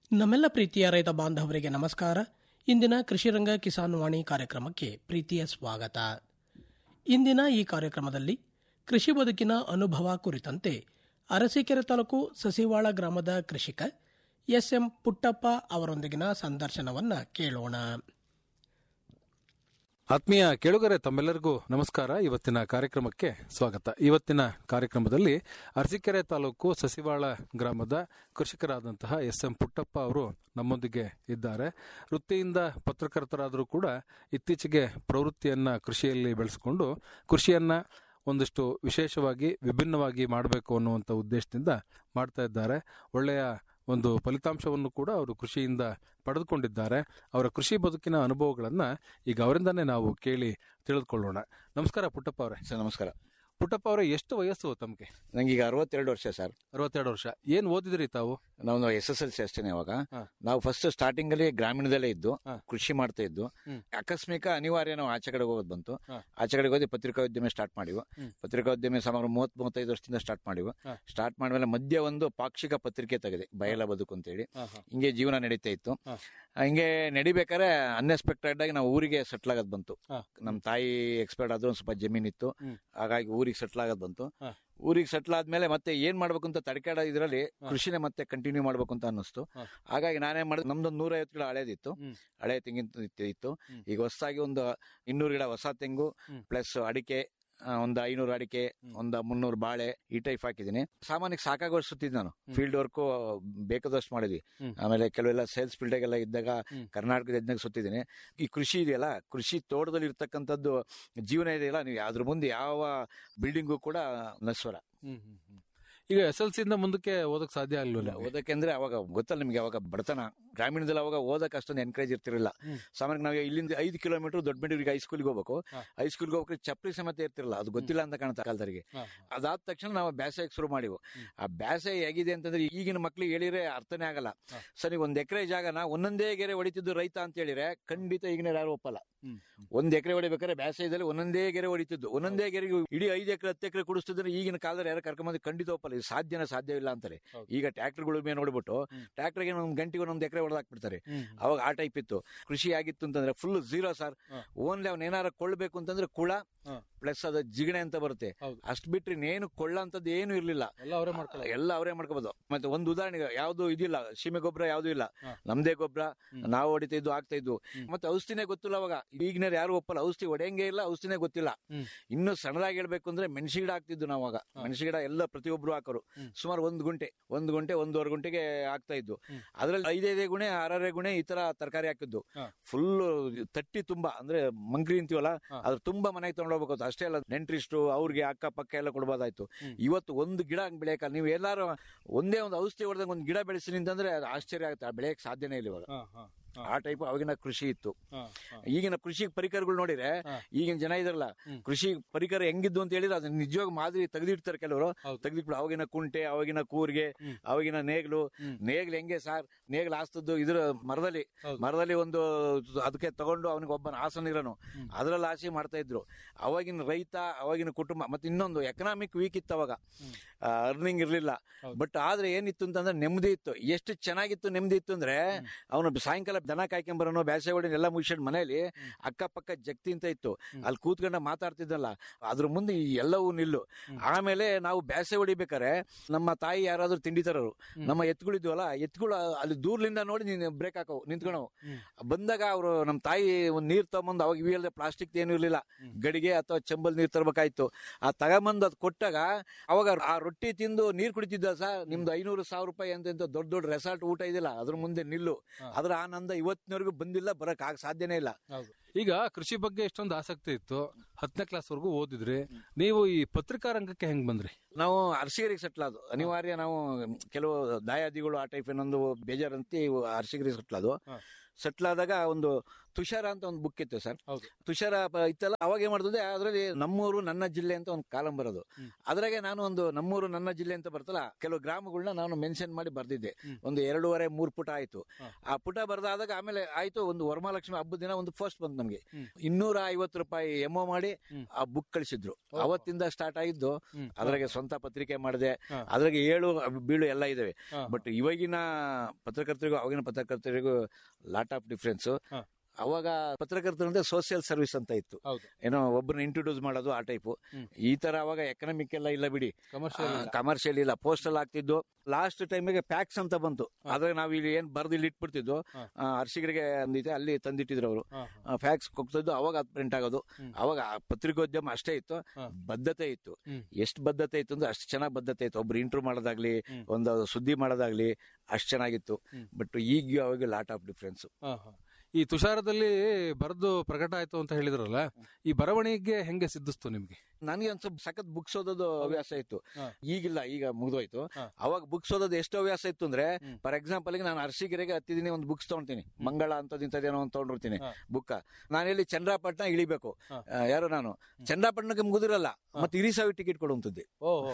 ನಮ್ಮೆಲ್ಲ ಪ್ರೀತಿಯ ರೈತ ಬಾಂಧವರಿಗೆ ನಮಸ್ಕಾರ ಇಂದಿನ ಕೃಷಿರಂಗ ಕಿಸಾನ್ ವಾಣಿ ಕಾರ್ಯಕ್ರಮಕ್ಕೆ ಪ್ರೀತಿಯ ಸ್ವಾಗತ ಇಂದಿನ ಈ ಕಾರ್ಯಕ್ರಮದಲ್ಲಿ ಕೃಷಿ ಬದುಕಿನ ಅನುಭವ ಕುರಿತಂತೆ ಅರಸೀಕೆರೆ ತಾಲೂಕು ಸಸಿವಾಳ ಗ್ರಾಮದ ಕೃಷಿಕ ಎಸ್ಎಂ ಪುಟ್ಟಪ್ಪ ಅವರೊಂದಿಗಿನ ಸಂದರ್ಶನವನ್ನ ಕೇಳೋಣ ಆತ್ಮೀಯ ಕೇಳುಗರೆ ತಮ್ಮೆಲ್ಲರಿಗೂ ನಮಸ್ಕಾರ ಇವತ್ತಿನ ಕಾರ್ಯಕ್ರಮಕ್ಕೆ ಸ್ವಾಗತ ಇವತ್ತಿನ ಕಾರ್ಯಕ್ರಮದಲ್ಲಿ ಅರಸೀಕೆರೆ ತಾಲೂಕು ಸಸಿವಾಳ ಗ್ರಾಮದ ಕೃಷಿಕರಾದಂತಹ ಎಸ್ ಎಂ ಪುಟ್ಟಪ್ಪ ಅವರು ನಮ್ಮೊಂದಿಗೆ ಇದ್ದಾರೆ ವೃತ್ತಿಯಿಂದ ಪತ್ರಕರ್ತರಾದರೂ ಕೂಡ ಇತ್ತೀಚೆಗೆ ಪ್ರವೃತ್ತಿಯನ್ನ ಕೃಷಿಯಲ್ಲಿ ಬೆಳೆಸಿಕೊಂಡು ಕೃಷಿಯನ್ನ ಒಂದಿಷ್ಟು ವಿಶೇಷವಾಗಿ ವಿಭಿನ್ನವಾಗಿ ಮಾಡಬೇಕು ಅನ್ನುವಂಥ ಉದ್ದೇಶದಿಂದ ಮಾಡ್ತಾ ಇದ್ದಾರೆ ಒಳ್ಳೆಯ ಒಂದು ಫಲಿತಾಂಶವನ್ನು ಕೂಡ ಅವರು ಕೃಷಿಯಿಂದ ಪಡೆದುಕೊಂಡಿದ್ದಾರೆ ಅವರ ಕೃಷಿ ಬದುಕಿನ ಅನುಭವಗಳನ್ನ ಈಗ ಅವರಿಂದಾನೇ ನಾವು ಕೇಳಿ ತಿಳಿದುಕೊಳ್ಳೋಣ ನಮಸ್ಕಾರ ಪುಟ್ಟಪ್ಪ ಅವರೇ ಸರ್ ನಮಸ್ಕಾರ ಪುಟ್ಟಪ್ಪ ಅವರೇ ಎಷ್ಟು ವಯಸ್ಸು ತಮಗೆ ನಂಗೆ ಈಗ ಅರವತ್ತೆರಡು ವರ್ಷ ಸರ್ ಅರವತ್ತೆರಡು ವರ್ಷ ಏನ್ ಓದಿದ್ರಿ ತಾವು ನಾವು ಎಸ್ ಎಸ್ ಎಲ್ ಸಿ ಅಷ್ಟೇನೆ ಅವಾಗ ಹಾ. ನಾವು ಫಸ್ಟ್ ಸ್ಟಾರ್ಟಿಂಗ್ ಅಲ್ಲಿ ಗ್ರಾಮೀಣದಲ್ಲೇ ಇದ್ದು ಹಾ. ಕೃಷಿ ಮಾಡ್ತಾ ಇದ್ದು ಹ್ಮ್. ಆಕಸ್ಮಿಕ ಅನಿವಾರ್ಯ ನಾವು ಆಚೆ ಕಡೆ ಹೋಗೋದು ಬಂತು ಹಾ. ಆಚೆ ಕಡೆಗೆ ಹೋಗಿ ಪತ್ರಿಕೋದ್ಯಮ ಸ್ಟಾರ್ಟ್ ಮಾಡಿವು ಹ್ಮ್. ಪತ್ರಿಕೋದ್ಯಮ ಸುಮಾರು ಮೂವತ್ ಮೂವತ್ತೈದು ವರ್ಷದಿಂದ ಸ್ಟಾರ್ಟ್ ಮಾಡಿವು ಹಾ. ಸ್ಟಾರ್ಟ್ ಮಾಡಿದ್ಮೇಲೆ ಮಧ್ಯ ಒಂದು ಪಾಕ್ಷಿಕ ಪತ್ರಿಕೆ ತೆಗೆದೆ ಬಯಲ ಬದುಕು ಅಂತೇಳಿ ಹಿಂಗೆ ಜೀವನ ನಡೀತಾ ಇತ್ತು ಹಾ. ಹಿಂಗೆ ನಡಿಬೇಕಾದ್ರೆ ಅನ್ಎಕ್ಸ್ಪೆಕ್ಟೆಡ್ ಆಗಿ ನಾವು ಊರಿಗೆ ಸೆಟ್ಲ್ ಆಗೋದು ಬಂತು ಹಾ. ನಮ್ಮ ತಾಯಿ ಎಕ್ಸ್ಪೈರ್ಡ್ ಆದ್ರೂ ಒಂದು ಸ್ವಲ್ಪ ಜಮೀನಿತ್ತು ಹ್ಮ್. ಹಾಗಾಗಿ ಊರಿಗೆ ಸೆಟ್ಲ್ ಆಗೋದು ಬಂತು ಹಾ. ಊರಿಗೆ ಸೆಟ್ಲ್ ಆದ್ಮೇಲೆ ಮತ್ತೆ ಏನ್ ಮಾಡ್ಬೇಕು ಅಂತ ತಡಕಾಡ ಇದ್ರಲ್ಲಿ ಕೃಷಿನೇ ಮತ್ತೆ ಕಂಟಿನ್ಯೂ ಮಾಡ್ಬೇಕು ಅಂತ ಅನ್ನಿಸ್ತು ಹಾ. ಹಾಗಾಗಿ ನಾನೇನ್ ಮಾಡಿದೆ ನಮ್ದೊಂದು ನೂರೈವತ್ತು ಗಿಡ ಹಳೇದಿತ್ತು ಹ್ಮ್. ಹಳೆ ತೆಂಗಿನ ಇತ್ತು- ಇತ್ತು ಹ್ಮ್. ಈಗ ಹೊಸದಾಗಿ ಒಂದು ಇನ್ನೂರು ಗಿಡ ಹೊಸ ತೆಂಗು ಹ್ಮ್. ಪ್ಲಸ್ ಅಡಿಕೆ ಆ, ಒಂದು ಐನೂರು ಅಡಿಕೆ ಒಂದು ಮುನ್ನೂರು ಬಾಳೆ ಈ ಟೈಪ್ ಹಾಕಿದ್ದೀನಿ ಸಾಮಾನ್ಯಕ್ಕೆ ಸಾಕಾಗೋಷ್ಟು ಸುತ್ತಿದ್ ನಾನು ಫೀಲ್ಡ್ ವರ್ಕು ಬೇಕಾದಷ್ಟು ಮಾಡಿದ್ವಿ ಹ್ಮ್. ಆಮೇಲೆ ಕೆಲವೆಲ್ಲ ಸೇಲ್ಸ್ ಫೀಲ್ಡ್ಗೆಲ್ಲ ಇದ್ದಾಗ ಹ್ಮ್. ಕರ್ನಾಟಕದ ಇದ್ದಾಗ ಸುತ್ತಿದ್ದೀನಿ ಈ ಕೃಷಿ ಇದೆಯಲ್ಲ ಕೃಷಿ ತೋಟದಲ್ಲಿ ಇರ್ತಕ್ಕಂಥದ್ದು ಜೀವನ ಇದೆಯಲ್ಲ ನೀವು ಅದ್ರ ಮುಂದೆ ಯಾವ ಬಿಲ್ಡಿಂಗು ಕೂಡ ನಶ್ವರ ಈಗ ಎಸ್ ಎಲ್ ಸಿಯಿಂದ ಮುಂದಕ್ಕೆ ಓದಕ್ ಸಾಧ್ಯ ಆಗ್ಲಿಲ್ಲ ಓದಕ್ಕೆ ಅಂದ್ರೆ ಅವಾಗ ಗೊತ್ತಲ್ಲ ನಿಮ್ಗೆ ಅವಾಗ ಬಡತನ ಗ್ರಾಮೀಣದಲ್ಲಿ ಅವಾಗ ಓದಕ್ಕೆ ಅಷ್ಟೊಂದು ಎನ್ಕರೇಜ್ ಇರ್ತಿರಲಿಲ್ಲ ಹ್ಮ್. ಸಾಮಾನ್ಯ ನಾವು ಇಲ್ಲಿಂದ ಐದು ಕಿಲೋಮೀಟರ್ ದೊಡ್ಡ ಬೆಂಗಳೂರಿಗೆ ಹೈಸ್ಕೂಲ್ಗೆ ಹೋಗ್ಬೇಕು ಹಾ. ಹೈಸ್ಕೂಲ್ಗೆ ಹೋಗ್ಬೇಕು ಚಪ್ಪಲಿ ಸಮೇತ ಇರ್ತಿರಲ್ಲ ಅದು ಗೊತ್ತಿಲ್ಲ ಅಂತ ಕಾಣುತ್ತೆ ಕಾಲದರಿಗೆ ಅದಾದ ತಕ್ಷಣ ನಾವು ಬ್ಯಾಸೆಗೆ ಶುರು ಮಾಡಿವು ಆ ಬ್ಯಾಸೆ ಹೇಗಿದೆ ಅಂತಂದ್ರೆ ಈಗಿನ ಮಕ್ಳಿಗೆ ಹೇಳಿದ್ರೆ ಅರ್ಥನೇ ಆಗಲ್ಲ ಹಾ. ಸರ್ ನೀವು ಒಂದ್ ಎಕರೆ ಜಾಗನ ಒಂದೊಂದೇ ಗೆರೆ ಹೊಡಿತಿದ್ದು ರೈತ ಅಂತ ಹೇಳಿದ್ರೆ ಖಂಡಿತ ಈಗಿನ ಯಾರು ಒಪ್ಪಲ್ಲ ಹ್ಮ್. ಒಂದ್ ಎಕರೆ ಹೊಡಿಬೇಕಾದ್ರೆ ಬ್ಯಾಸೆದಲ್ಲಿ ಒಂದೊಂದೇ ಗೆರೆ ಹೊಡಿತಿದ್ದು ಒಂದೊಂದೇ ಗೆರೆಗೆ ಇಡೀ ಐದು ಎಕರೆ ಹತ್ತು ಎಕರೆ ಕುಡಿಸ್ತಿದ್ರೆ ಈಗಿನ ಕಾಲದಲ್ಲಿ ಯಾರು ಕರ್ಕೊಂಬಂದು ಖಂಡಿತ ಒಪ್ಪಲ್ಲ ಇದು ಸಾಧ್ಯನ ಸಾಧ್ಯವಿಲ್ಲ ಅಂತಾರೆ ಹೌದು. ಈಗ ಟ್ರ್ಯಾಕ್ಟರ್ಗಳು ಮೇಲೆ ನೋಡ್ಬಿಟ್ಟು ಹ್ಮ್. ಟ್ರ್ಯಾಕ್ಟರ್ಗೆ ಒಂದ್ ಗಂಟೆಗೆ ಒಂದೊಂದು ಎಕರೆ ಹೊಡೆದಾಕ್ಬಿಡ್ತಾರೆ ಅವಾಗ ಆ ಟೈಪ್ ಇತ್ತು ಕೃಷಿ ಆಗಿತ್ತು ಅಂತಂದ್ರೆ ಫುಲ್ ಝೀರೋ ಸರ್ ಹಾ. ಓನ್ಲಿ ಅವ್ನ ಏನಾರ ಕೊಳ್ಳಬೇಕು ಅಂತಂದ್ರೆ ಕುಳ ಹಾ. ಪ್ಲಸ್ ಅದು ಜಿಗಣೆ ಅಂತ ಬರುತ್ತೆ ಹೌದು. ಅಷ್ಟ್ ಬಿಟ್ರೆ ಇನ್ನೇನು ಕೊಳ್ಳ ಅಂತದ್ದು ಏನು ಇರ್ಲಿಲ್ಲ ಎಲ್ಲ ಅವರೇ ಮಾಡ್ಕೊಳ್ಳ ಎಲ್ಲ ಅವರೇ ಮಾಡ್ಕೋಬಹುದು ಮತ್ತೆ ಒಂದು ಉದಾಹರಣೆಗೆ ಯಾವ್ದು ಇದಿಲ್ಲ ಸೀಮೆ ಗೊಬ್ಬರ ಯಾವ್ದು ಇಲ್ಲ ಹಾ. ನಮ್ದೇ ಗೊಬ್ಬರ ಹ್ಮ್. ನಾವು ಹೊಡಿತಾ ಇದ್ದು ಆಗ್ತಾ ಇದ್ದು ಹ್ಮ್. ಮತ್ತೆ ಔಷಧಿನೇ ಗೊತ್ತಿಲ್ಲ ಅವಾಗ ಈಗಿನ ಯಾರು ಒಪ್ಪಲ್ಲ ಔಷಧಿ ಹೊಡೆಯಂಗೆ ಇಲ್ಲ ಔಷಧಿನೇ ಗೊತ್ತಿಲ್ಲ ಹ್ಮ್. ಇನ್ನು ಸಣ್ಣದಾಗಿ ಹೇಳ್ಬೇಕು ಅಂದ್ರೆ ಮೆಣಸಿ ಗಿಡ ಹಾಕ್ತಿದ್ದು ನಾವು ಅವಾಗ ಹಾ. ಮೆಣಸಿ ಗಿಡ ಎಲ್ಲ ಪ್ರತಿಯೊಬ್ರು ಹಾಕೋರು ಹ್ಮ್. ಸುಮಾರು ಒಂದ್ ಗುಂಟೆ ಒಂದ್ ಗುಂಟೆ ಒಂದೂವರೆ ಗುಂಟೆಗೆ ಆಗ್ತಾ ಇದ್ದು ಹ್ಮ್. ಅದ್ರಲ್ಲಿ ಐದೈದೇ ಗುಣೆ ಆರನೇ ಗುಣೆ ಈ ತರ ತರಕಾರಿ ಹಾಕಿದ್ದು ಹಾ. ಫುಲ್ ತಟ್ಟಿ ತುಂಬಾ ಅಂದ್ರೆ ಮಂಗ್ರಿ ಅಂತೀವಲ್ಲ ಹಾ. ಅದ್ರ ತುಂಬಾ ಮನೆಗೆ ತಗೊಂಡೋಗ್ಬೇಕು ಅಷ್ಟೇ ಅಲ್ಲ ನೆಂಟ್ರಿಷ್ಟು ಅವ್ರಿಗೆ ಅಕ್ಕ ಪಕ್ಕ ಎಲ್ಲ ಕೊಡ್ಬೋದಾಯ್ತು ಹ್ಮ್. ಇವತ್ತು ಒಂದು ಗಿಡ ಹಂಗ್ ಬೆಳೆಯಕ ನೀವು ಎಲ್ಲಾರು ಒಂದೇ ಒಂದು ಔಷಧಿ ಹೊಡೆದಂಗ ಒಂದು ಗಿಡ ಬೆಳೆಸಿ ಅಂತಂದ್ರೆ ಅದು ಆಶ್ಚರ್ಯ ಆಗುತ್ತೆ ಆ ಬೆಳೆಯಕ್ ಸಾಧ್ಯನೇ ಇಲ್ಲ ಇವಾಗ ಆ ಟೈಪ್ ಅವಾಗಿನ ಕೃಷಿ ಇತ್ತು ಈಗಿನ ಕೃಷಿ ಪರಿಕರಗಳು ನೋಡಿದ್ರೆ ಹಾ. ಈಗಿನ ಜನ ಇದಾರಲ್ಲ ಹ್ಮ್. ಕೃಷಿ ಪರಿಕರ ಹೆಂಗಿದ್ದು ಅಂತ ಹೇಳಿದ್ರೆ ಅದನ್ನ ನಿಜವಾಗಿ ಮಾದರಿ ತೆಗೆದಿಡ್ತಾರೆ ಕೆಲವರು ಹೌದು. ತೆಗೆದಿಟ್ಬಿಡು ಅವಾಗಿನ ಕುಂಟೆ ಅವಾಗಿನ ಕೂರ್ಗೆ ಹ್ಮ್. ಅವಾಗಿನ ನೇಗ್ಲು ಹ್ಮ್. ನೇಗ್ಲು ಹೆಂಗೆ ಸಾರ್ ನೇಗ್ಲು ಹಾಸ್ತದ್ದು ಇದ್ರ ಮರದಲ್ಲಿ ಹೌದು. ಮರದಲ್ಲಿ ಒಂದು ಅದಕ್ಕೆ ತಗೊಂಡು ಅವನಿಗೆ ಒಬ್ಬನ ಆಸನ ಇರೋನು ಹ್ಮ್. ಅದ್ರಲ್ಲಿ ಆಸೆ ಮಾಡ್ತಾ ಇದ್ರು ಅವಾಗಿನ ರೈತ ಅವಾಗಿನ ಕುಟುಂಬ ಮತ್ತೆ ಇನ್ನೊಂದು ಎಕನಾಮಿಕ್ ವೀಕ್ ಇತ್ತು ಅವಾಗ ಹ್ಮ್. ಅರ್ನಿಂಗ್ ಇರ್ಲಿಲ್ಲ ಹೌದು. ಬಟ್ ಆದ್ರೆ ಏನಿತ್ತು ಅಂತಂದ್ರೆ ನೆಮ್ಮದಿ ಇತ್ತು ಎಷ್ಟು ಚೆನ್ನಾಗಿತ್ತು ನೆಮ್ಮದಿ ಇತ್ತು ಅಂದ್ರೆ ಅವನು ಸಾಯಂಕಾಲ ದನ ಕಾಯ್ಕೊಂಬರೋನು ಬ್ಯಾಸೆ ಹೊಡಿ ಎಲ್ಲ ಮುಗಿಸ್ಕೊಂಡು ಮನೇಲಿ ಅಕ್ಕಪಕ್ಕ ಜಗ್ತಿ ಅಂತ ಇತ್ತು ಅಲ್ಲಿ ಕೂತ್ಕೊಂಡ ಮಾತಾಡ್ತಿದ್ದಲ್ಲ ಅದ್ರ ಮುಂದೆ ಈ ಎಲ್ಲವೂ ನಿಲ್ಲು ಆಮೇಲೆ ನಾವು ಬ್ಯಾಸೆ ಹೊಡಿಬೇಕಾರೆ ನಮ್ಮ ತಾಯಿ ಯಾರಾದ್ರೂ ತಿಂಡಿ ತರೋರು ನಮ್ಮ ಎತ್ತುಗಳಿದ್ವಲ್ಲ ಎತ್ತುಗಳು ಅಲ್ಲಿ ದೂರ್ಲಿಂದ ನೋಡಿ ನೀನು ಬ್ರೇಕ್ ಹಾಕವು ನಿಂತ್ಕೊಳವು ಬಂದಾಗ ಅವರು ನಮ್ಮ ತಾಯಿ ಒಂದ್ ನೀರ್ ತಗೊಂಬಂದು ಅವಾಗ ಇವಿ ಅಲ್ಲದೆ ಪ್ಲಾಸ್ಟಿಕ್ ಏನು ಇರ್ಲಿಲ್ಲ ಗಡಿಗೆ ಅಥವಾ ಚೆಂಬಲ್ ನೀರ್ ತರಬೇಕಾಯ್ತು ಆ ತಗೊಂಬಂದು ಅದು ಕೊಟ್ಟಾಗ ಅವಾಗ ಆ ರೊಟ್ಟಿ ತಿಂದು ನೀರ್ ಕುಡಿತಿದ್ದ ಸರ್ ನಿಮ್ದು ಐನೂರು ಸಾವಿರ ರೂಪಾಯಿ ಅಂತ ಇಂತ ದೊಡ್ಡ ದೊಡ್ಡ ರೆಸಾರ್ಟ್ ಊಟ ಇದಿಲ್ಲ ಅದ್ರ ಮುಂದೆ ನಿಲ್ಲು ಅದ್ರ ಆನಂದ ಇವತ್ತಿನವರೆಗೂ ಬಂದಿಲ್ಲ ಬರಕ್ ಆಗ ಸಾಧ್ಯನೇ ಇಲ್ಲ ಈಗ ಕೃಷಿ ಬಗ್ಗೆ ಎಷ್ಟೊಂದು ಆಸಕ್ತಿ ಇತ್ತು ಹತ್ತನೇ ಕ್ಲಾಸ್ ವರೆಗೂ ಓದಿದ್ರಿ ನೀವು ಈ ಪತ್ರಿಕಾ ರಂಗಕ್ಕೆ ಹೆಂಗ್ ಬಂದ್ರಿ ನಾವು ಅರ್ಸಿಗರಿಗೆ ಸೆಟ್ಲ್ ಆದು ಅನಿವಾರ್ಯ ನಾವು ಕೆಲವು ದಾಯಾದಿಗಳು ಆ ಟೈಪ್ ಏನೊಂದು ಬೇಜಾರಂತಿ ಅರ್ಸಿಗರಿಗೆ ಸೆಟ್ಲ್ ಆದು ಹಾ. ಸೆಟ್ಲ್ ಆದಾಗ ಒಂದು ತುಷಾರ ಅಂತ ಒಂದು ಬುಕ್ ಇತ್ತು ಸರ್ ಹೌದು ತುಷಾರ ಪ- ಇತ್ತಲ್ಲ ಅವಾಗ ಏನ್ ಮಾಡ್ತದೆ ಅದರಲ್ಲಿ ನಮ್ಮೂರು ನನ್ನ ಜಿಲ್ಲೆ ಅಂತ ಒಂದು ಕಾಲಂ ಬರೋದು ಹ್ಮ್. ಅದ್ರಾಗೆ ನಾನು ಒಂದು ನಮ್ಮೂರು ನನ್ನ ಜಿಲ್ಲೆ ಅಂತ ಬರ್ತಲ್ಲ ಕೆಲವು ಗ್ರಾಮಗಳನ್ನ ನಾನು ಮೆನ್ಷನ್ ಮಾಡಿ ಬರ್ದಿದ್ದೆ ಹ್ಮ್. ಒಂದು ಎರಡೂವರೆ ಮೂರು ಪುಟ ಆಯ್ತು ಹಾ. ಆ ಪುಟ ಬರ್ದಾದಾಗ ಆಮೇಲೆ ಆಯ್ತು ಒಂದು ವರಮಹಾಲಕ್ಷ್ಮಿ ಹಬ್ಬದ ದಿನ ಒಂದು ಫಸ್ಟ್ ಬಂತು ನಮ್ಗೆ ಹ್ಮ್. ಇನ್ನೂರ ಐವತ್ತು ರೂಪಾಯಿ ಎಮೋ ಮಾಡಿ ಹ್ಮ್. ಆ ಬುಕ್ ಕಳಿಸಿದ್ರು ಓಹೋ. ಅವತ್ತಿಂದ ಸ್ಟಾರ್ಟ್ ಆಗಿದ್ದು ಹ್ಮ್. ಅದ್ರಾಗೆ ಸ್ವಂತ ಪತ್ರಿಕೆ ಮಾಡಿದೆ ಹಾ. ಅದ್ರಾಗೆ ಏಳು ಬೀಳು ಎಲ್ಲ ಇದಾವೆ ಹಾ, ಬಟ್ ಇವಾಗಿನ ಪತ್ರಕರ್ತರಿಗೂ ಅವಾಗಿನ ಪತ್ರಕರ್ತರಿಗೂ ಲಾಟ್ ಆಫ್ ಡಿಫ್ರೆನ್ಸ್ ಹಾ. ಅವಾಗ ಪತ್ರಕರ್ತರು ಅಂದ್ರೆ ಸೋಷಿಯಲ್ ಸರ್ವಿಸ್ ಅಂತ ಇತ್ತು ಹೌದು ಏನೋ ಒಬ್ಬರನ್ನ ಇಂಟ್ರೊಡ್ಯೂಸ್ ಮಾಡೋದು ಆ ಟೈಪು ಹ್ಮ್. ಈ ತರ ಅವಾಗ ಎಕನಾಮಿಕ್ ಎಲ್ಲ ಇಲ್ಲ ಬಿಡಿ ಕಮರ್ಷಿಯಲ್ ಕಮರ್ಷಿಯಲ್ ಇಲ್ಲ ಪೋಸ್ಟಲ್ ಆಗ್ತಿದ್ದು ಲಾಸ್ಟ್ ಟೈಮಿಗೆ ಪ್ಯಾಕ್ಸ್ ಅಂತ ಬಂತು ಆದ್ರೆ ನಾವು ಇಲ್ಲಿ ಏನ್ ಬರ್ದು ಇಲ್ಲಿ ಇಟ್ಬಿಡ್ತಿದ್ದು ಹಾ. ಆ, ಅರ್ಸಿಗರಿಗೆ ಅಂದಿದೆ ಅಲ್ಲಿ ತಂದಿಟ್ಟಿದ್ರು ಅವರು ಹಾ, ಹಾ. ಫ್ಯಾಕ್ಸ್ ಹೋಗ್ತಿದ್ದು ಅವಾಗ ಅದು ಪ್ರಿಂಟ್ ಆಗೋದು ಹ್ಮ್. ಅವಾಗ ಆ ಪತ್ರಿಕೋದ್ಯಮ ಅಷ್ಟೇ ಇತ್ತು ಹಾ. ಬದ್ಧತೆ ಇತ್ತು ಹ್ಮ್. ಎಷ್ಟು ಬದ್ಧತೆ ಇತ್ತು ಅಂದ್ರೆ ಅಷ್ಟು ಚೆನ್ನಾಗಿ ಬದ್ಧತೆ ಇತ್ತು ಒಬ್ರು ಇಂಟ್ರೂ ಮಾಡೋದಾಗ್ಲಿ ಹ್ಮ್. ಒಂದು ಸುದ್ದಿ ಮಾಡೋದಾಗ್ಲಿ ಅಷ್ಟು ಚೆನ್ನಾಗಿತ್ತು ಹ್ಮ್. ಬಟ್ ಈಗ ಅವಾಗ ಲಾಟ್ ಆಫ್ ಡಿಫ್ರೆನ್ಸ್ ಹಾ, ಹಾ. ಈ ತುಷಾರದಲ್ಲಿ ಬರೆದು ಪ್ರಕಟ ಆಯ್ತು ಅಂತ ಹೇಳಿದ್ರಲ್ಲ ಈ ಬರವಣಿಗೆ ಹೆಂಗೆ ಸಿದ್ಧಿಸ್ತು ನಿಮ್ಗೆ ನನಗೆ ಒಂದ್ ಸ್ವಲ್ಪ ಸಖತ್ ಬುಕ್ಸ್ ಓದೋದು ಹವ್ಯಾಸ ಇತ್ತು ಹಾ. ಈಗಿಲ್ಲ ಈಗ ಮುಗಿದೋಯ್ತು ಹಾ. ಅವಾಗ ಬುಕ್ಸ್ ಓದೋದು ಎಷ್ಟು ಹವ್ಯಾಸ ಇತ್ತು ಅಂದ್ರೆ ಹ್ಮ್. ಫಾರ್ ಎಕ್ಸಾಂಪಲ್ ನಾನು ಅರ್ಸಿಗೆರೆಗೆ ಹತ್ತಿದ್ದೀನಿ ಒಂದು ಬುಕ್ಸ್ ತಗೊಂತೀನಿ ಮಂಗಳ ಅಂತದ್ ಇಂಥದ್ದೇನೋ ಒಂದು ತಗೊಂಡಿರ್ತೀನಿ ಹಾ. ಬುಕ್ಕ ನಾನು ಎಲ್ಲಿ ಚಂದ್ರಾಪಟ್ಟಣ ಇಳಿಬೇಕು ಹಾ. ಆ, ಯಾರು ನಾನು ಚಂದ್ರಾಪಟ್ಟಣಕ್ಕೆ ಮುಗಿದಿರಲ್ಲ ಮತ್ತೆ ಇರಿಸಾವಿ ಟಿಕೆಟ್ ಕೊಡುವಂತದ್ದೆ ಓಹೋ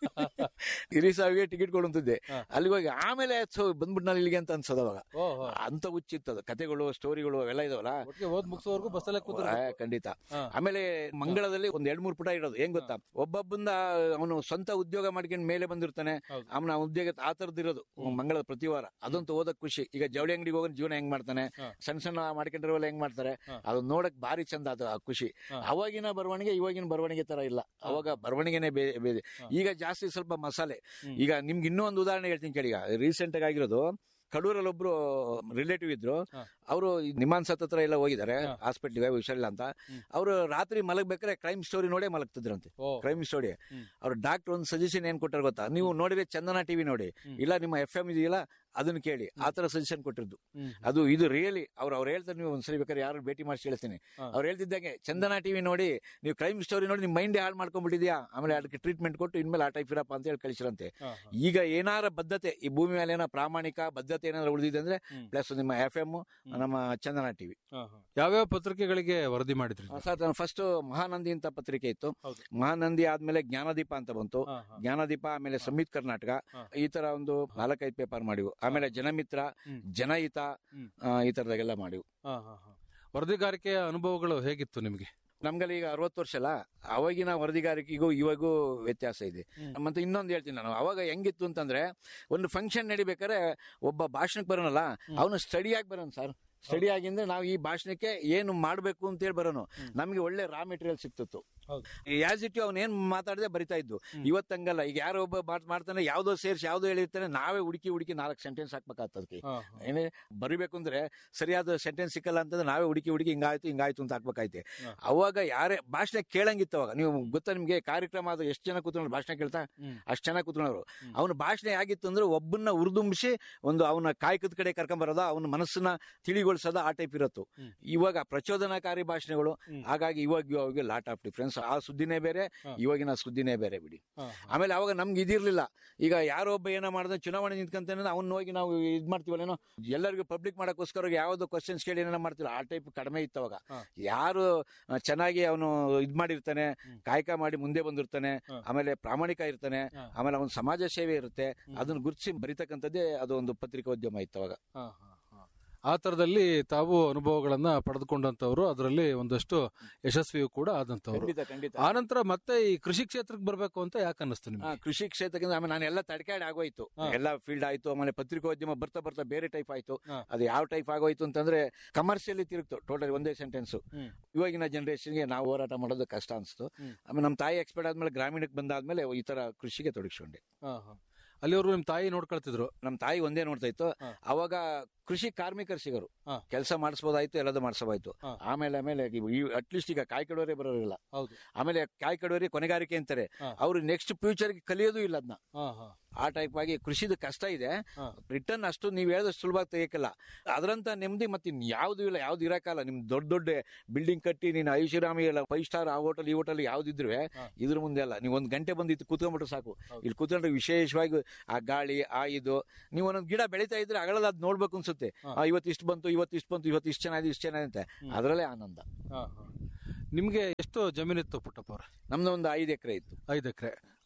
ಇರಿಸಾವಿಗೆ ಟಿಕೆಟ್ ಕೊಡುವಂತದ್ದೆ ಹಾ. ಅಲ್ಲಿಗೆ ಹೋಗಿ ಆಮೇಲೆ ಸೊ ಬಂದ್ಬಿಟ್ಟು ನಾನು ಇಲ್ಲಿಗೆ ಅಂತ ಅನ್ಸೋದು ಅವಾಗ ಓಹೋ ಅಂತ ಹುಚ್ಚಿತ್ತದು ಕತೆಗಳು ಸ್ಟೋರಿಗಳು ಅವೆಲ್ಲ ಇದಾವಲ್ಲ ಒಟ್ಟಿಗೆ ಓದ್ ಮುಗಿಸೋವರೆಗೂ ಬಸ್ಸಲ್ಲೇ ಕೂತ್ರೆ ಆ, ಖಂಡಿತ ಹಾ. ಆಮೇಲೆ ಮಂಗಳದಲ್ಲಿ ಒಂದ್ ಎರಡ್ ಮೂರ್ ಪುಟ ಇರೋದು ಹೆಂಗ್ ಗೊತ್ತಾ ಒಬ್ಬೊಬ್ಬಂದ ಅವನು ಸ್ವಂತ ಉದ್ಯೋಗ ಮಾಡ್ಕೊಂಡು ಮೇಲೆ ಬಂದಿರ್ತಾನೆ ಹೌದು. ಅವನ ಉದ್ಯೋಗ ಆ ತರದ್ ಇರೋದು ಮಂಗಳದ ಪ್ರತಿ ವಾರ ಅದಂತೂ ಓದಕ್ ಖುಷಿ ಈಗ ಜವಳಿ ಅಂಗಡಿಗೆ ಹೋಗಿ ಜೀವನ ಹೆಂಗ್ ಮಾಡ್ತಾನೆ ಹಾ. ಸಣ್ಣ ಸಣ್ಣ ಮಾಡ್ಕೊಂಡಿರೋಲ್ಲ ಹೆಂಗ್ ಮಾಡ್ತಾರೆ ಹಾ. ಅದನ್ನ ನೋಡಕ್ ಭಾರಿ ಚಂದ ಅದು ಆ ಖುಷಿ ಹಾ. ಅವಾಗಿನ ಬರವಣಿಗೆ ಇವಾಗಿನ ಬರವಣಿಗೆ ತರ ಇಲ್ಲ ಅವಾಗ ಬರವಣಿಗೆನೆ ಬೇರೆ ಬೇರೆ ಹಾ. ಈಗ ಜಾಸ್ತಿ ಸ್ವಲ್ಪ ಮಸಾಲೆ ಹ್ಮ್. ಈಗ ನಿಮ್ಗೆ ಇನ್ನೂ ಒಂದು ಉದಾಹರಣೆ ಹೇಳ್ತೀನಿ ಕೇಳಿ ಈಗ ರೀಸೆಂಟ್ ಆಗಿ ಆಗಿರೋದು ಕಡೂರಲ್ಲಿ ಒಬ್ರು ರಿಲೇಟಿವ್ ಇದ್ರು ಹಾ. ಅವರು ನಿಮಾನ್ಸತ್ ಹತ್ರ ಎಲ್ಲ ಹೋಗಿದ್ದಾರೆ ಹಾ. ಹಾಸ್ಪಿಟ್ಲಿಗೆ ಹುಷಾರಿಲ್ಲ ಅಂತ ಹ್ಮ್. ಅವರು ರಾತ್ರಿ ಮಲಗ್ಬೇಕಾದ್ರೆ ಕ್ರೈಮ್ ಸ್ಟೋರಿ ನೋಡೇ ಮಲಗ್ತಿದ್ರಂತೆ ಓ ಕ್ರೈಮ್ ಸ್ಟೋರಿ ಹ್ಮ್. ಅವ್ರ ಡಾಕ್ಟರ್ ಒಂದು ಸಜೆಷನ್ ಏನ್ ಕೊಟ್ಟಾರ ಗೊತ್ತಾ ನೀವು ನೋಡಿದ್ರೆ ಚಂದನ ಟಿವಿ ನೋಡಿ ಹ್ಮ್. ಇಲ್ಲ ನಿಮ್ಮ ಎಫ್ ಎಂ ಇದೆಯಲ್ಲ ಅದನ್ನ ಕೇಳಿ ಆ ತರ ಸಜೆಷನ್ ಕೊಟ್ಟಿದ್ದು ಹ್ಮ್. ಅದು ಇದು ರಿಯಲಿ ಅವ್ರು ಅವ್ರು ಹೇಳ್ತಾರೆ ನೀವು ಒಂದ್ಸರಿ ಬೇಕಾದ್ರೆ ಯಾರು ಭೇಟಿ ಮಾಡಿಸಿ ಹೇಳ್ತೀನಿ ಹಾ. ಅವ್ರು ಹೇಳ್ತಿದ್ದಂಗೆ ಚಂದನ ಟಿವಿ ನೋಡಿ ನೀವು ಕ್ರೈಮ್ ಸ್ಟೋರಿ ನೋಡಿ ನಿಮ್ ಮೈಂಡ್ ಹಾಳು ಮಾಡ್ಕೊಂಡ್ಬಿಟ್ಟಿದ್ಯಾ ಆಮೇಲೆ ಅದಕ್ಕೆ ಟ್ರೀಟ್ಮೆಂಟ್ ಕೊಟ್ಟು ಇನ್ಮೇಲೆ ಆ ಟೈಪ್ ಇರಪ್ಪ ಅಂತ ಹೇಳಿ ಕಳಿಸಿರಂತೆ ಹಾ, ಹಾ. ಈಗ ಏನಾರ ಬದ್ಧತೆ ಈ ಭೂಮಿ ಮೇಲೆ ಏನೋ ಪ್ರಾಮಾಣಿಕ ಬದ್ಧತೆ ಏನಾದ್ರು ಉಳಿದಿದೆ ಅಂದ್ರೆ ಹ್ಮ್. ಪ್ಲಸ್ ನಿಮ್ಮ ಎಫ್ ಎಂ ನಮ್ಮ ಚಂದನ ಟಿವಿ ಹಾ, ಹಾ. ಯಾವ್ಯಾವ ಪತ್ರಿಕೆಗಳಿಗೆ ವರದಿ ಮಾಡಿದ್ರಿ ನೀವು? ಸರ್ ಫಸ್ಟ್ ಮಹಾನಂದಿ ಅಂತ ಪತ್ರಿಕೆ ಇತ್ತು ಹೌದು. ಮಹಾನಂದಿ ಆದ್ಮೇಲೆ ಜ್ಞಾನದೀಪ ಅಂತ ಬಂತು ಹಾ, ಹಾ. ಜ್ಞಾನದೀಪ ಆಮೇಲೆ ಸಂಯುಕ್ತ ಕರ್ನಾಟಕ ಹಾ. ಈ ತರ ಒಂದು ನಾಲ್ಕೈದು ಪೇಪರ್ ಮಾಡಿವು ಆಮೇಲೆ ಜನಮಿತ್ರ ಹ್ಮ್. ಜನಹಿತ ಹ್ಮ್. ಆ, ಈ ತರದಾಗೆಲ್ಲ ಮಾಡಿವು ಹಾ, ಹಾ, ಹಾ. ವರದಿಗಾರಿಕೆಯ ಅನುಭವಗಳು ಹೇಗಿತ್ತು ನಿಮಗೆ ನಮ್ಗಲ್ಲಿ ಈಗ ಅರವತ್ತು ವರ್ಷ ಅಲ್ಲ ಅವಾಗಿನ ವರದಿಗಾರಿಕೆಗೂ ಇವಾಗೂ ವ್ಯತ್ಯಾಸ ಇದೆ ಹ್ಮ್. ಮತ್ತೆ ಇನ್ನೊಂದು ಹೇಳ್ತೀನಿ ನಾನು ಅವಾಗ ಹೆಂಗಿತ್ತು ಅಂತಂದ್ರೆ ಒಂದು ಫಂಕ್ಷನ್ ನಡಿಬೇಕಾದ್ರೆ ಒಬ್ಬ ಭಾಷಣಕ್ಕೆ ಬರೋನಲ್ಲ ಅವನು ಸ್ಟಡಿಯಾಗಿ ಬರೋನು ಸರ್ ಸ್ಟಡಿ ಆಗಿಂದ್ರೆ ನಾವು ಈ ಭಾಷಣಕ್ಕೆ ಏನು ಮಾಡಬೇಕು ಅಂತ ಹೇಳಿ ಬರೋನು ನಮಗೆ ಒಳ್ಳೆ ರಾ ಮೆಟೀರಿಯಲ್ ಸಿಕ್ತಿತ್ತು ಹೌದು. ಯಾಸ್ ಇಟ್ಟು ಅವ್ನು ಏನ್ ಮಾತಾಡದೆ ಬರಿತಾ ಇದ್ದು ಹ್ಮ್. ಇವತ್ತಂಗಲ್ಲ ಈಗ ಯಾರೋ ಒಬ್ಬ ಮಾತ್ ಮಾಡ್ತಾನೆ ಯಾವ್ದೋ ಸೇರ್ಸಿ ಯಾವ್ದೋ ಹೇಳಿರ್ತಾನೆ ನಾವೇ ಹುಡುಕಿ ಹುಡುಕಿ ನಾಲ್ಕು ಸೆಂಟೆನ್ಸ್ ಹಾಕ್ಬೇಕಾಗ್ತದಕ್ಕೆ ಹಾ, ಹಾ. ಏನೇ ಬರಿಬೇಕು ಅಂದ್ರೆ ಸರಿಯಾದ ಸೆಂಟೆನ್ಸ್ ಸಿಕ್ಕಲ್ಲ ಅಂತಂದ್ರೆ ನಾವೇ ಹುಡುಕಿ ಹುಡುಕಿ ಹಿಂಗಾಯ್ತು ಹಿಂಗಾಯ್ತು ಅಂತ ಹಾಕ್ಬೇಕಾಯ್ತೆ ಹಾ. ಅವಾಗ ಯಾರೇ ಭಾಷಣ ಕೇಳಂಗಿತ್ತು ಅವಾಗ ನೀವು ಗೊತ್ತಾ ನಿಮ್ಗೆ ಕಾರ್ಯಕ್ರಮ ಅದು ಎಷ್ಟು ಜನ ಕೂತ್ಕೊಂಡು ಭಾಷಣ ಕೇಳ್ತಾ ಹ್ಮ್. ಅಷ್ಟು ಚೆನ್ನಾಗಿ ಕೂತ್ಕೊಂಡವ್ರು ಹ್ಮ್. ಅವನ ಭಾಷಣ ಆಗಿತ್ತು ಅಂದ್ರೆ ಒಬ್ಬನ್ನ ಉರ್ದುಂಬಿಸಿ ಒಂದು ಅವನ ಕಾಯಕದ ಕಡೆ ಕರ್ಕೊಂಬರೋದ ಅವನ ಮನಸ್ಸನ್ನ ತಿಳಿಗೊಳಿಸೋದ ಆ ಟೈಪ್ ಇರತ್ತು ಹ್ಮ್. ಇವಾಗ ಪ್ರಚೋದನಾಕಾರಿ ಭಾಷಣಗಳು ಹ್ಮ್. ಹಾಗಾಗಿ ಇವಾಗ ಇವಾಗ ಲಾಟ್ ಆಫ್ ಡಿಫ್ರೆನ್ಸ್ ಆ ಸುದ್ದಿನೇ ಬೇರೆ ಹಾ. ಇವಾಗಿನ ಸುದ್ದಿನೇ ಬೇರೆ ಬಿಡಿ ಹಾ, ಹಾ. ಆಮೇಲೆ ಅವಾಗ ನಮ್ಗೆ ಇದಿರ್ಲಿಲ್ಲ ಈಗ ಯಾರೋ ಒಬ್ಬ ಏನೋ ಮಾಡಿದ್ರೆ ಚುನಾವಣೆ ನಿಂತ್ಕೊಂತಾನೆ ಅವ್ನ ಹೋಗಿ ನಾವು ಇದ್ ಮಾಡ್ತೀವಲ್ಲೇನೋ ಎಲ್ಲರಿಗೂ ಪಬ್ಲಿಕ್ ಮಾಡಕ್ಕೋಸ್ಕರ ಯಾವ್ದು ಕ್ವಶನ್ಸ್ ಕೇಳಿ ಏನೋ ಮಾಡ್ತಿಲ್ಲ ಆ ಟೈಪ್ ಕಡಿಮೆ ಇತ್ತು ಅವಾಗ ಹಾ. ಯಾರು ಆ, ಚೆನ್ನಾಗಿ ಅವನು ಇದ್ ಮಾಡಿರ್ತಾನೆ ಹ್ಮ್. ಕಾಯಕ ಮಾಡಿ ಮುಂದೆ ಬಂದಿರ್ತಾನೆ ಹಾ. ಆಮೇಲೆ ಪ್ರಾಮಾಣಿಕ ಇರ್ತಾನೆ ಹಾ. ಆಮೇಲೆ ಅವನ ಸಮಾಜ ಸೇವೆ ಇರುತ್ತೆ ಹ್ಮ್. ಅದನ್ನ ಗುರುತಿಸಿ ಬರಿತಕ್ಕಂಥದ್ದೇ ಅದು ಒಂದು ಪತ್ರಿಕೋದ್ಯಮ ಇತ್ತು ಅವಾಗ ಹಾ, ಹಾ, ಹಾ. ಆ ತರದಲ್ಲಿ ತಾವು ಅನುಭವಗಳನ್ನ ಪಡೆದುಕೊಂಡಂತವ್ರು ಅದರಲ್ಲಿ ಒಂದಷ್ಟು ಯಶಸ್ವಿಯೂ ಕೂಡ ಆದಂತವ್ರು ಖಂಡಿತ ಖಂಡಿತ ಆನಂತರ ಮತ್ತೆ ಈ ಕೃಷಿ ಕ್ಷೇತ್ರಕ್ಕೆ ಬರ್ಬೇಕು ಅಂತ ಯಾಕೆ ಅನ್ನಿಸ್ತು ಆ, ನಿಮ್ಗೆ ಕೃಷಿ ಕ್ಷೇತ್ರಕ್ಕೆ ಆಮೇಲೆ ನಾನು ಎಲ್ಲ ತಡ್ಕಾಡಿ ಆಗೋಯ್ತು ಹಾ. ಎಲ್ಲ ಫೀಲ್ಡ್ ಆಯ್ತು ಆಮೇಲೆ ಪತ್ರಿಕೋದ್ಯಮ ಬರ್ತಾ ಬರ್ತಾ ಬೇರೆ ಟೈಪ್ ಆಯ್ತು ಹಾ. ಅದು ಯಾವ ಟೈಪ್ ಆಗೋಯ್ತು ಅಂತಂದ್ರೆ ಕಮರ್ಷಿಯಲಿ ತಿರುಗ್ತು ಟೋಟಲ್ ಒಂದೇ ಸೆಂಟೆನ್ಸ್ ಹ್ಮ್. ಇವಾಗಿನ ಜನರೇಷನ್ಗೆ ನಾವು ಹೋರಾಟ ಮಾಡೋದು ಕಷ್ಟ ಅನ್ಸ್ತು ಹ್ಮ್. ಆಮೇಲೆ ನಮ್ಮ ತಾಯಿ ಎಕ್ಸ್ಪರ್ಟ್ ಆದ್ಮೇಲೆ ಗ್ರಾಮೀಣಕ್ಕೆ ಬಂದಾದ್ಮೇಲೆ ಈ ತರ ಕೃಷಿಗೆ ತೊಡಗಿಸ್ಕೊಂಡೆ ಹಾ, ಹಾ. ಅಲ್ಲಿವರೆಗೂ ನಿಮ್ ತಾಯಿ ನೋಡ್ಕೊಳ್ತಿದ್ರು ನಮ್ಮ ತಾಯಿ ಒಂದೇ ನೋಡ್ತಾ ಇತ್ತು ಹಾ. ಅವಾಗ ಕೃಷಿ ಕಾರ್ಮಿಕರು ಸಿಗರು ಹಾ. ಕೆಲಸ ಮಾಡಿಸ್ಬೋದಾಯ್ತು ಎಲ್ಲದೂ ಮಾಡಿಸಬೋದಾಯ್ತು ಹಾ. ಆಮೇಲೆ ಆಮೇಲೆ ಅಟ್ಲೀಸ್ಟ್ ಈಗ ಕಾಯಿ ಕಡೋರೆ ಬರೋರಿಲ್ಲ ಹೌದು ಆಮೇಲೆ ಕಾಯಿ ಕಡೋರಿ ಕೊನೆಗಾರಿಕೆ ಅಂತಾರೆ ಹಾ. ಅವ್ರು ನೆಕ್ಸ್ಟ್ ಫ್ಯೂಚರ್ಗೆ ಕಲಿಯೋದು ಇಲ್ಲ ಅದನ್ನ ಹಾ, ಹಾ. ಆ ಟೈಪ್ ಆಗಿ ಕೃಷಿದು ಕಷ್ಟ ಇದೆ ಹಾ. ರಿಟರ್ನ್ ಅಷ್ಟು ನೀವು ಹೇಳಿದಷ್ಟು ಸುಲಭವಾಗಿ ತೆಗಿಯಕ್ಕಲ್ಲ ಅದರಂತ ನೆಮ್ಮದಿ ಮತ್ತೆ ಯಾವ್ದು ಇಲ್ಲ ಯಾವ್ದು ಇರಕ್ಕಲ್ಲ ನಿಮ್ ದೊಡ್ಡ ದೊಡ್ಡ ಬಿಲ್ಡಿಂಗ್ ಕಟ್ಟಿ ನೀನು ಐಷಾರಾಮಿ ಇಲ್ಲ ಫೈವ್ ಸ್ಟಾರ್ ಆ ಹೋಟೆಲ್ ಈ ಹೋಟೆಲ್ ಯಾವ್ದಿದ್ರು ಹಾ. ಇದ್ರ ಮುಂದೆ ಅಲ್ಲ ನೀವು ಒಂದ್ ಗಂಟೆ ಬಂದಿತ್ತು ಕೂತ್ಕೊಂಡ್ಬಿಟ್ರೆ ಸಾಕು ಹೌದು. ಇಲ್ಲಿ ಕೂತ್ಕೊಂಡ್ರೆ ವಿಶೇಷವಾಗಿ ಆ ಗಾಳಿ ಆ ಇದು ನೀವು ಒಂದೊಂದು ಗಿಡ ಬೆಳೀತಾ ಇದ್ರೆ ಅಗಳದ ಅದ್ ನೋಡ್ಬೇಕು ಅನ್ಸುತ್ತೆ ಹಾ. ಆ, ಇವತ್ತು ಇಷ್ಟು ಬಂತು ಇವತ್ತು ಇಷ್ಟು ಬಂತು ಇವತ್ತು ಇಷ್ಟು ಚೆನ್ನಾಗಿದೆ ಇಷ್ಟು ಚೆನ್ನಾಗಿದೆ ಅಂತ ಹ್ಮ್. ಅದರಲ್ಲೇ ಆನಂದ ಹಾ, ಹಾ. ನಿಮ್ಗೆ ಎಷ್ಟು ಜಮೀನಿತ್ತು ಪುಟ್ಟಪ್ಪ ಅವ್ರೆ ನಮ್ದು ಒಂದು ಐದು ಎಕರೆ ಇತ್ತು ಐದು ಎಕರೆ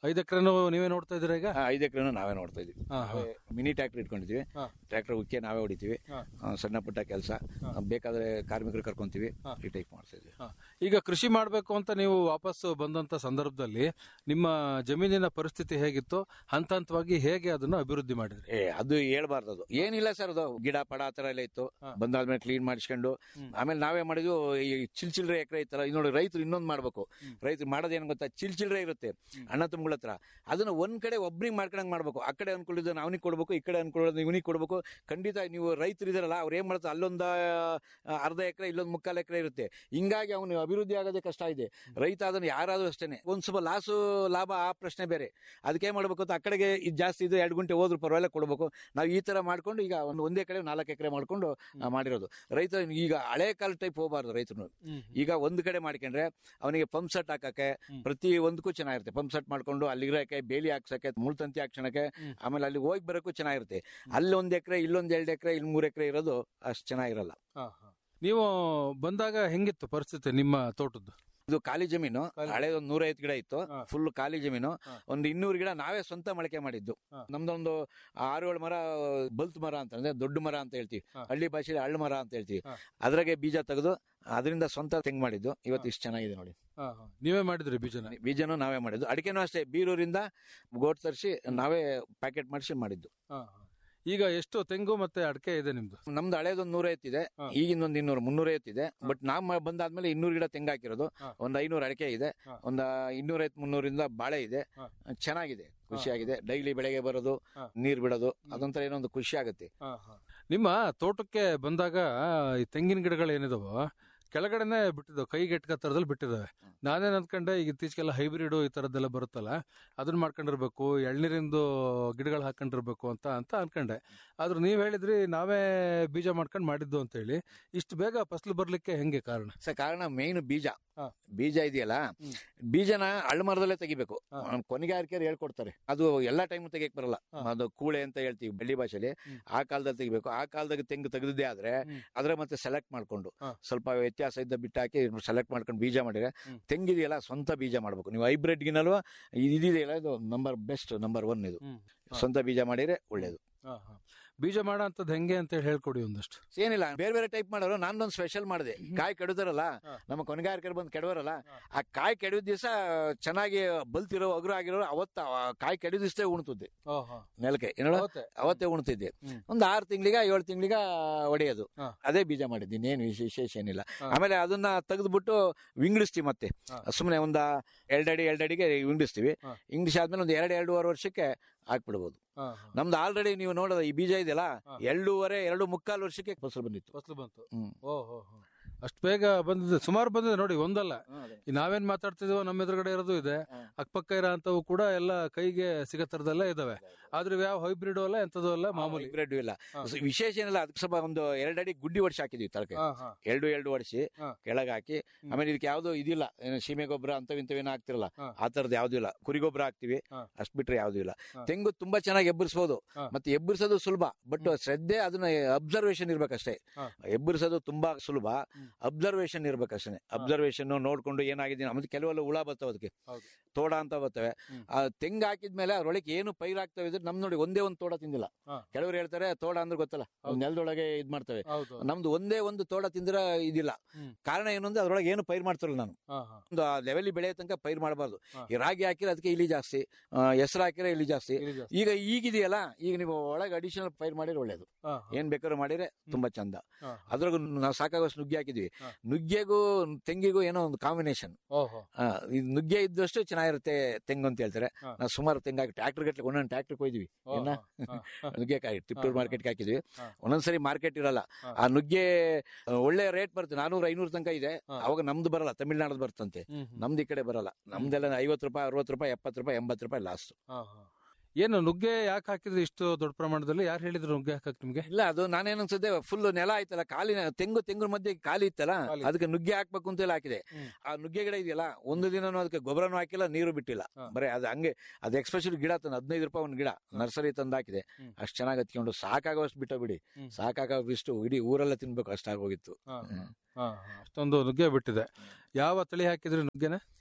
ಐದು ಎಕರೆನು ನೀವೇ ನೋಡ್ತಾ ಇದ್ದೀರಾ ಈಗ ಆ, ಐದು ಎಕರೆನೂ ನಾವೇ ನೋಡ್ತಾ ಇದೀವಿ ಹಾ, ಹಾ. ನಾವೇ ಮಿನಿ ಟ್ರ್ಯಾಕ್ಟರ್ ಇಟ್ಕೊಂಡಿದೀವಿ ಹಾ. ಟ್ರ್ಯಾಕ್ಟರ್ ಉಕ್ಕೆ ನಾವೇ ಹೊಡಿತೀವಿ ಹಾ. ಆ, ಸಣ್ಣ ಪುಟ್ಟ ಕೆಲಸ ಬೇಕಾದ್ರೆ ಕಾರ್ಮಿಕರು ಕರ್ಕೊಂತೀವಿ ಹಾ. ಈ ಟೈಪ್ ಮಾಡ್ತಾ ಇದೀವಿ ಹ. ಈಗ ಕೃಷಿ ಮಾಡಬೇಕು ಅಂತ ನೀವು ವಾಪಸ್ ಬಂದಂತ ಸಂದರ್ಭದಲ್ಲಿ ನಿಮ್ಮ ಜಮೀನಿನ ಪರಿಸ್ಥಿತಿ ಹೇಗಿತ್ತು ಹಂತ ಹಂತವಾಗಿ ಹೇಗೆ ಅದನ್ನು ಅಭಿವೃದ್ಧಿ ಮಾಡಿದ್ರಿ ಏ ಅದು ಹೇಳ್ಬಾರ್ದು ಅದು ಏನಿಲ್ಲ ಸರ್ ಅದು ಗಿಡ ಪಡ ಆ ತರ ಎಲ್ಲ ಇತ್ತು ಹಾ. ಬಂದಾದ್ಮೇಲೆ ಕ್ಲೀನ್ ಮಾಡಿಸ್ಕೊಂಡು ಹ್ಮ್. ಆಮೇಲೆ ನಾವೇ ಮಾಡಿದ್ವು ಈ ಚಿಲ್ ಚಿಲ್ರೆ ಎಕರೆ ಇತ್ತಲ್ಲ ಈಗ ನೋಡಿ ರೈತರು ಇನ್ನೊಂದು ಮಾಡ್ಬೇಕು ಹ್ಮ್. ರೈತರು ಮಾಡೋದೇನು ಗೊತ್ತಾ ಚಿಲ್ ಚಿಲ್ರೆ ಇರುತ್ತೆ ಹ್ಮ್. ಅಣ್ಣ ತುಂಬಗಳ ಹತ್ರ ಅದನ್ನ ಒಂದ್ ಕಡೆ ಒಬ್ರಿಗೆ ಮಾಡ್ಕೊಂಡಂಗ್ ಮಾಡ್ಬೇಕು ಆ ಕಡೆ ಅನ್ಕೊಳ್ಳೋದನ್ನ ಅವನಿಗೆ ಕೊಡ್ಬೇಕು ಈ ಕಡೆ ಅನ್ಕೊಳ್ಳೋದು ಇವನಿಗೆ ಕೊಡ್ಬೇಕು ಖಂಡಿತ ನೀವು ರೈತರು ಇದಾರಲ್ಲ ಅವ್ರು ಏನ್ ಮಾಡ್ತಾರೆ ಅಲ್ಲೊಂದು ಆ, ಅರ್ಧ ಎಕರೆ ಇಲ್ಲೊಂದು ಮುಕ್ಕಾಲು ಎಕರೆ ಇರುತ್ತೆ ಹಿಂಗಾಗಿ ಅವನು ಅಭಿವೃದ್ಧಿ ಆಗೋದೇ ಕಷ್ಟ ಇದೆ ರೈತ ಅದನ್ನ ಯಾರಾದ್ರೂ ಅಷ್ಟೇನೆ ಒಂದ್ ಸ್ವಲ್ಪ ಲಾಸು ಲಾಭ ಆ ಪ್ರಶ್ನೆ ಬೇರೆ ಅದಕ್ಕೆ ಏನ್ ಮಾಡ್ಬೇಕು ಅಂತ ಆ ಕಡೆಗೆ ಇದು ಜಾಸ್ತಿ ಇದು ಎರಡು ಗಂಟೆ ಹೋದ್ರು ಪರವಾಗಿಲ್ಲ ಕೊಡ್ಬೇಕು ನಾವು ಈ ತರ ಮಾಡ್ಕೊಂಡು ಈಗ ಒಂದು ಒಂದೇ ಕಡೆ ನಾಲ್ಕು ಎಕರೆ ಮಾಡ್ಕೊಂಡು ಆ, ಮಾಡಿರೋದು ರೈತ ಈಗ ಹಳೆ ಕಾಲ ಟೈಪ್ ಹೋಗಬಾರ್ದು ರೈತರು ಈಗ ಒಂದ್ ಕಡೆ ಮಾಡ್ಕೊಂಡ್ರೆ ಅವನಿಗೆ ಪಂಪ್ ಸೆಟ್ ಹಾಕಕ್ಕೆ ಹ್ಮ್. ಪ್ರತಿ ಒಂದಕ್ಕೂ ಚೆನ್ನಾಗಿರುತ್ತೆ ಪಂಪ್ ಸೆಟ್ ಮಾಡ್ಕೊಂಡು ಅಲ್ಲಿರೋಕೆ ಬೇಲಿ ಹಾಕ್ಸಕ್ಕೆ ಮುಳ್ತಂತಿ ಹಾಕ್ಸಣಕ್ಕೆ ಹ್ಮ್. ಆಮೇಲೆ ಅಲ್ಲಿ ಹೋಗಿ ಬರೋಕ್ಕೂ ಚೆನ್ನಾಗಿರುತ್ತೆ ಅಲ್ಲಿ ಒಂದ್ ಎಕರೆ ಇಲ್ಲೊಂದ್ ಎರಡು ಎಕರೆ ಇಲ್ಲಿ ಮೂರ್ ಎಕರೆ ಇರೋದು ಅಷ್ಟು ಚೆನ್ನಾಗಿರಲ್ಲ ಹ, ಹ. ನೀವು ಬಂದಾಗ ಹೆಂಗಿತ್ತು ಪರಿಸ್ಥಿತಿ ನಿಮ್ಮ ತೋಟದ್ದು ಇದು ಖಾಲಿ ಜಮೀನು ಖಾಲಿ. ಹಳೆ ಒಂದು ನೂರೈವತ್ತು ಗಿಡ ಇತ್ತು ಹಾ. ಫುಲ್ ಖಾಲಿ ಜಮೀನು ಹಾ. ಒಂದು ಇನ್ನೂರು ಗಿಡ ನಾವೇ ಸ್ವಂತ ಮೊಳಕೆ ಮಾಡಿದ್ದು ಹಾ. ನಮ್ದೊಂದು ಆರು ಏಳು ಮರ ಬಲ್ತ್ ಮರ ಅಂತ ಅಂದ್ರೆ ದೊಡ್ಡ ಮರ ಅಂತ ಹೇಳ್ತೀವಿ ಹಾ. ಹಳ್ಳಿ ಭಾಷೆಯಲ್ಲಿ ಹಳ್ಳ ಮರ ಅಂತ ಹೇಳ್ತೀವಿ ಹಾ. ಅದ್ರಾಗೆ ಬೀಜ ತೆಗೆದು ಅದರಿಂದ ಸ್ವಂತ ತೆಂಗ್ ಮಾಡಿದ್ದು ಇವತ್ತು ಇಷ್ಟು ಚೆನ್ನಾಗಿದೆ ನೋಡಿ ಹ, ಹ. ನೀವೇ ಮಾಡಿದ್ರಿ ಬೀಜನ ಬೀಜನೂ ನಾವೇ ಮಾಡಿದ್ದು ಅಡಿಕೆನೂ ಅಷ್ಟೇ ಬೀರೂರಿಂದ ಗೋಟ್ ತರಿಸಿ ನಾವೇ ಪ್ಯಾಕೆಟ್ ಮಾಡಿಸಿ ಮಾಡಿದ್ದು ಹ, ಹ. ಈಗ ಎಷ್ಟು ತೆಂಗು ಮತ್ತೆ ಅಡಕೆ ಇದೆ ನಿಮ್ದು ನಮ್ದು ಹಳೇದೊಂದು ನೂರೈವತ್ತು ಇದೆ ಹಾ. ಈಗಿನ ಒಂದು ಇನ್ನೂರು ಮುನ್ನೂರೈವತ್ತು ಇದೆ ಬಟ್ ನಾವ್ ಮ- ಬಂದಾದ್ಮೇಲೆ ಇನ್ನೂರು ಗಿಡ ತೆಂಗು ಹಾಕಿರೋದು ಹಾ. ಒಂದ್ ಐನೂರು ಅಡಿಕೆ ಇದೆ ಹಾ. ಒಂದ್ ಇನ್ನೂರೈವತ್ತು ಮುನ್ನೂರಿಂದ ಬಾಳೆ ಇದೆ ಹಾ. ಚೆನ್ನಾಗಿದೆ ಖುಷಿಯಾಗಿದೆ ಡೈಲಿ ಬೆಳಗ್ಗೆ ಬರೋದು ಹಾ. ನೀರ್ ಬಿಡೋದು ಅದೊಂಥರ ಏನೋ ಒಂದು ಖುಷಿ ಆಗುತ್ತೆ ಹ, ಹ. ನಿಮ್ಮ ತೋಟಕ್ಕೆ ಬಂದಾಗ ಈ ತೆಂಗಿನ ಗಿಡಗಳು ಏನಿದಾವೋ ಕೆಳಗಡೆನೆ ಬಿಟ್ಟಿದ್ದಾವೆ ಕೈಗೆ ಎಟ್ಕ ತರದಲ್ಲಿ ಬಿಟ್ಟಿದ್ದಾವೆ ನಾನೇನ್ ಅಂದ್ಕೊಂಡೆ ಈಗ ಇತ್ತೀಚೆಗೆಲ್ಲ ಹೈಬ್ರಿಡ್ ಈ ತರದ್ದೆಲ್ಲ ಬರುತ್ತಲ್ಲ ಅದನ್ನ ಮಾಡ್ಕೊಂಡಿರ್ಬೇಕು ಎಳ್ನೀರಿಂದು ಗಿಡಗಳು ಹಾಕೊಂಡಿರ್ಬೇಕು ಅಂತ ಅಂತ ಅನ್ಕೊಂಡೆ ಆದ್ರೆ ನೀವ್ ಹೇಳಿದ್ರಿ ನಾವೇ ಬೀಜ ಮಾಡ್ಕೊಂಡು ಮಾಡಿದ್ದು ಅಂತ ಹೇಳಿ ಇಷ್ಟು ಬೇಗ ಫಸಲು ಬರ್ಲಿಕ್ಕೆ ಹೆಂಗೆ ಕಾರಣ ಸರ್ ಕಾರಣ ಮೇನ್ ಬೀಜ ಹಾ. ಬೀಜ ಇದೆಯಲ್ಲ ಹ್ಮ್. ಬೀಜನ ಅಳ್ಮರದಲ್ಲೇ ತೆಗಿಬೇಕು ಹಾ. ಕೊನೆಗಾರಿಕೆಯವ್ರು ಹೇಳ್ಕೊಡ್ತಾರೆ ಅದು ಎಲ್ಲಾ ಟೈಮ್ ತೆಗಿಯಕ್ ಬರಲ್ಲ ಹಾ. ಅದು ಕೂಳೆ ಅಂತ ಹೇಳ್ತೀವಿ ಬೆಳ್ಳಿ ಭಾಷೆಲಿ ಹ್ಮ್. ಆ ಕಾಲದಲ್ಲಿ ತೆಗಿಬೇಕು ಆ ಕಾಲದಾಗ ತೆಂಗು ತೆಗೆದಿದ್ದೆ ಆದ್ರೆ ಹ್ಮ್. ಅದ್ರ ಮತ್ತೆ ಸೆಲೆಕ್ಟ್ ಮಾಡ್ಕೊಂಡು ಹಾ. ಸ್ವಲ್ಪ ವ್ಯತ್ಯಾಸ ಇದ್ದ ಬಿಟ್ಟಾಕಿ ಸೆಲೆಕ್ಟ್ ಮಾಡ್ಕೊಂಡು ಬೀಜ ಮಾಡಿದ್ರೆ ಹ್ಮ್. ತೆಂಗಿದೆಯಲ್ಲ ಸ್ವಂತ ಬೀಜ ಮಾಡ್ಬೇಕು ನೀವು ಹೈಬ್ರಿಡ್ ಗಿನಲ್ವಾ ಇದಿದೆಯಲ್ಲ ಇದು ನಂಬರ್ ಬೆಸ್ಟ್ ನಂಬರ್ ಒನ್ ಇದು ಹ್ಮ್. ಹಾ. ಸ್ವಂತ ಬೀಜ ಮಾಡಿದ್ರೆ ಒಳ್ಳೇದು ಹ, ಹ. ಬೀಜ ಮಾಡೋ ಅಂತದ್ ಹೆಂಗೆ ಅಂತ ಹೇಳಿ ಹೇಳ್ಕೊಡಿ ಒಂದಷ್ಟು ಏನಿಲ್ಲ ಬೇರೆ ಬೇರೆ ಟೈಪ್ ಮಾಡೋರು ನಾನೊಂದು ಸ್ಪೆಷಲ್ ಮಾಡಿದೆ ಕಾಯಿ ಕೆಡುತ್ತಾರಲ್ಲ ಹಾ. ನಮ್ಮ ಕೊನೆಗಾರಿಕರು ಬಂದು ಕೆಡವರಲ್ಲ ಹಾ. ಆ ಕಾಯಿ ಕೆಡಿದ ದಿವಸ ಚೆನ್ನಾಗಿ ಬಲ್ತಿರೋ ಅಗ್ರ ಆಗಿರೋ ಅವತ್ತ ಆ ಕಾಯಿ ಕೆಡಿದ ದಿವಸ ಉಣ್ತುದ್ದೆ ನೆಲಕ್ಕೆ ಏನೋ ಅವತ್ತೇ ಉಣ್ತಿದ್ದೆ ಹ್ಮ್. ಒಂದು ಆರು ತಿಂಗಳಿಗ ಏಳು ತಿಂಗಳಿಗ ಹೊಡೆಯೋದು ಹಾ. ಅದೇ ಬೀಜ ಮಾಡಿದ್ದು ಇನ್ನೇನು ವಿಶೇಷ ವಿಶೇಷ ಏನಿಲ್ಲ ಹಾ. ಆಮೇಲೆ ಅದನ್ನ ತೆಗೆದ್ಬಿಟ್ಟು ವಿಂಗಡಿಸ್ತೀವಿ ಮತ್ತೆ ಹಾ. ಸುಮ್ಮನೆ ಒಂದ ಎರಡಡಿ ಎರಡಡಿಗೆ ವಿಂಗಡಿಸ್ತೀವಿ ಹಾ. ಇಂಗ್ಲಿಷ್ ಆದ್ಮೇಲೆ ಒಂದು ಎರಡು ಎರಡೂವರೆ ವರ್ಷಕ್ಕೆ ಹಾಕ್ಬಿಡ್ಬೋದು ನಮ್ದು ಆಲ್ರೆಡಿ ನೀವು ನೋಡೋದು ಈ ಬೀಜ ಇದೆಯಲ್ಲ ಹಾ. ಎರಡೂವರೆ ಎರಡು ಮುಕ್ಕಾಲು ವರ್ಷಕ್ಕೆ ಫಸಲು ಬಂದಿತ್ತು ಫಸಲು ಬಂತು ಹ್ಮ್. ಓಹೋ ಅಷ್ಟು ಬೇಗ ಬಂದಿದೆ ಸುಮಾರು ಬಂದಿದೆ ನೋಡಿ ಒಂದಲ್ಲ ಈ ನಾವೇನ್ ಮಾತಾಡ್ತಿದೀವೋ ನಮ್ಮ ಎದುರುಗಡೆ ಇರೋದು ಇದೆ ಹಾ. ಅಕ್ಕಪಕ್ಕ ಇರೋ ಅಂತವು ಕೂಡ ಎಲ್ಲ ಕೈಗೆ ಸಿಗೋ ತರದೆಲ್ಲ ಇದಾವೆ ಆದ್ರೆ ಇವ್ ಯಾವ ಹೈಬ್ರಿಡ್ ಅಲ್ಲ ಎಂತದೂ ಅಲ್ಲ ಮಾಮೂಲಿ ಹೈಬ್ರಿಡ್ ಇಲ್ಲ ಹಾ. ಸೊ ವಿಶೇಷ ಏನಿಲ್ಲ ಅದಕ್ಕೆ ಸ್ವಲ್ಪ ಒಂದು ಎರಡಡಿ ಗುಡ್ಡಿ ಹೊಡ್ಸಿ ಹಾಕಿದ್ವಿ ತಳಕೆ ಹಾ, ಹಾ. ಎರಡು ಎರಡು ಹೊಡ್ಸಿ ಹಾ. ಕೆಳಗೆ ಹಾಕಿ ಹ್ಮ್. ಆಮೇಲೆ ಆಮೇಲೆ ಇದಕ್ಕೆ ಯಾವ್ದು ಇದಿಲ್ಲ ಏನು ಸೀಮೆ ಗೊಬ್ಬರ ಅಂತವಿಂತವೇನು ಹಾಕ್ತಿರಲ್ಲ ಹಾ. ಆ ತರದ್ ಯಾವ್ದು ಇಲ್ಲ ಕುರಿ ಗೊಬ್ಬರ ಹಾಕ್ತಿವಿ ಹಾ. ಅಷ್ಟ್ ಬಿಟ್ರೆ ಯಾವ್ದು ಇಲ್ಲ ಹಾ. ತೆಂಗು ತುಂಬಾ ಚೆನ್ನಾಗಿ ಎಬ್ಬರಿಸಬಹುದು ಹಾ. ಮತ್ತೆ ಎಬ್ಬರಿಸೋದು ಸುಲಭ ಬಟ್ ಶ್ರದ್ಧೆ ಅದನ್ನ ಅಬ್ಸರ್ವೇಷನ್ ಇರ್ಬೇಕಷ್ಟೇ ಹಾ. ಎಬ್ಬರಿಸೋದು ತುಂಬಾ ಸುಲಭ ಹ್ಮ್. ಅಬ್ಸರ್ವೇಷನ್ ಇರ್ಬೇಕಷ್ಟೇ ಅಬ್ಸರ್ವೇಷನ್ ನೋಡ್ಕೊಂಡು ಏನಾಗಿದೆ ಮತ್ತೆ ಕೆಲವೆಲ್ಲ ಹುಳ ಬರ್ತಾವ ಅದಕ್ಕೆ ಹೌದು. ತೋಡ ಅಂತ ಬರ್ತವೆ ಹ್ಮ್. ಆ ತೆಂಗು ಹಾಕಿದ್ಮೇಲೆ ಅದ್ರೊಳಗೆ ಏನು ಪೈರಾಗ್ತವೆ ಇದ್ರೆ ನಮ್ ನೋಡಿ ಒಂದೇ ಒಂದು ತೋಡ ತಿಂದಿಲ್ಲ ಹಾ. ಕೆಲವರು ಹೇಳ್ತಾರೆ ತೋಡ ಅಂದ್ರೆ ಗೊತ್ತಲ್ಲ ಹೌದು. ನೆಲದೊಳಗೆ ಇದ್ ಮಾಡ್ತವೆ ಹೌದು ನಮ್ದು ಒಂದೇ ಒಂದು ತೋಡ ತಿಂದ್ರ ಇದಿಲ್ಲ ಹ್ಮ್. ಕಾರಣ ಏನು ಅಂದ್ರೆ ಅದ್ರೊಳಗೆ ಏನು ಪೈರ್ ಮಾಡ್ತಿರಲ್ಲ ನಾನು ಹಾ, ಹಾ. ಒಂದು ಆ ಲೆವೆಲ್ ಬೆಳೆಯ ತನಕ ಪೈರ್ ಮಾಡಬಾರ್ದು ಹಾ. ಈ ರಾಗಿ ಹಾಕಿದ್ರೆ ಅದಕ್ಕೆ ಇಲಿ ಜಾಸ್ತಿ ಹೆಸರು ಹಾಕಿದ್ರೆ ಇಲಿ ಜಾಸ್ತಿ ಇಲ್ಲಿ ಜಾಸ್ತಿ. ಈಗ ಈಗಿದೆಯಲ್ಲ ಈಗ ನೀವು ಒಳಗೆ ಅಡಿಷನಲ್ ಪೈರ್ ಮಾಡಿದ್ರೆ ಒಳ್ಳೇದು ಹಾ, ಹಾ. ಏನ್ ಬೇಕಾದ್ರೂ ಮಾಡಿದ್ರೆ ತುಂಬಾ ಚಂದ ಹಾ. ಅದ್ರಾಗ ನಾವು ಸಾಕಾಗೋಷ್ಟು ನುಗ್ಗೆ ಹಾಕಿದ್ವಿ ಹಾ. ನುಗ್ಗೆಗೂ ತೆಂಗಿಗೂ ಏನೋ ಒಂದು ಕಾಂಬಿನೇಷನ್ ಓಹೋ ಇದು ನುಗ್ಗೆ ಇದ್ದಷ್ಟು ಚೆನ್ನಾಗಿರುತ್ತೆ ತೆಂಗು ಅಂತ ಹೇಳ್ತಾರೆ ಹಾ. ನಾವು ಸುಮಾರು ತೆಂಗು ಹಾಕಿ ಟ್ರ್ಯಾಕ್ಟರ್ ಗಟ್ಟಲೆ ಒಂದೊಂದು ಟ್ರ್ಯಾಕ್ಟರ್ ಕೊಯ್ದಿವಿ ಓ, ಏನ? ಹಾ, ಹಾ. ನುಗ್ಗೆಕಾಯಿ ತಿಪ್ಟೂರು ಹಾ, ಮಾರ್ಕೆಟ್ಗೆ ಹಾಕಿದ್ವಿ ಹಾ. ಒಂದೊಂದ್ಸರಿ ಮಾರ್ಕೆಟ್ ಇರಲ್ಲ ಹಾ. ಆ ನುಗ್ಗೆ ಆ, ಒಳ್ಳೆ ರೇಟ್ ಬರುತ್ತೆ ನಾನೂರ ಐನೂರು ತನಕ ಇದೆ ಹಾ. ಅವಾಗ ನಮ್ದು ಬರಲ್ಲ ತಮಿಳ್ನಾಡು ಬರ್ತಂತೆ ಹ್ಮ್, ಹ್ಮ್. ನಮ್ದು ಈ ಕಡೆ ಬರಲ್ಲ ನಮ್ದೆಲ್ಲ ಐವತ್ತು ರೂಪಾಯಿ ಅರವತ್ತು ರೂಪಾಯಿ ಎಪ್ಪತ್ತು ರೂಪಾಯಿ ಎಂಬತ್ತು ರೂಪಾಯಿ ಲಾಸ್ಟ್ ಹಾ, ಹಾ. ಏನು ನುಗ್ಗೆ ಯಾಕೆ ಹಾಕಿದ್ರಿ ಇಷ್ಟು ದೊಡ್ಡ ಪ್ರಮಾಣದಲ್ಲಿ ಯಾರು ಹೇಳಿದ್ರು ನುಗ್ಗೆ ಹಾಕಕ್ ನಿಮ್ಗೆ ಇಲ್ಲ ಅದು ನಾನೇನ್ ಅನ್ಸುತ್ತೆ ಫುಲ್ ನೆಲ ಆಯ್ತಲ್ಲ ಕಾಲಿನ ತೆಂಗು ತೆಂಗು ಮಧ್ಯೆ ಖಾಲಿ ಇತ್ತಲ್ಲ ಖಾಲಿ. ಅದಕ್ಕೆ ನುಗ್ಗೆ ಹಾಕ್ಬೇಕು ಅಂತ ಹೇಳಿ ಹಾಕಿದೆ ಹ್ಮ್. ಆ ನುಗ್ಗೆ ಗಿಡ ಇದೆಯಲ್ಲ ಒಂದು ದಿನನೂ ಅದಕ್ಕೆ ಗೊಬ್ಬರನೂ ಹಾಕಿಲ್ಲ ನೀರು ಬಿಟ್ಟಿಲ್ಲ ಹಾ. ಬರೀ ಅದು ಹಂಗೆ ಅದು ಎಕ್ಸ್ಪೆಷಲ್ ಗಿಡ ತಂದು ಹದಿನೈದು ರೂಪಾಯಿ ಒಂದು ಗಿಡ ನರ್ಸರಿ ತಂದು ಹಾಕಿದೆ ಹ್ಮ್. ಅಷ್ಟು ಚೆನ್ನಾಗಿ ಹತ್ಕೊಂಡು ಸಾಕಾಗೋಷ್ಟು ಬಿಟ್ಟ ಬಿಡಿ ಹ್ಮ್. ಸಾಕಾಗೋಷ್ಟು ಇಡೀ ಊರೆಲ್ಲ ತಿನ್ಬೇಕು ಅಷ್ಟಾಗೋಗಿತ್ತು ಹಾ, ಹ್ಮ್. ಹಾ, ಹಾ. ಅಷ್ಟೊಂದು ನುಗ್ಗೆ ಬಿಟ್ಟಿದೆ ಯಾವ ತಳಿ ಹಾಕಿದ್ರಿ ನುಗ್ಗೆನ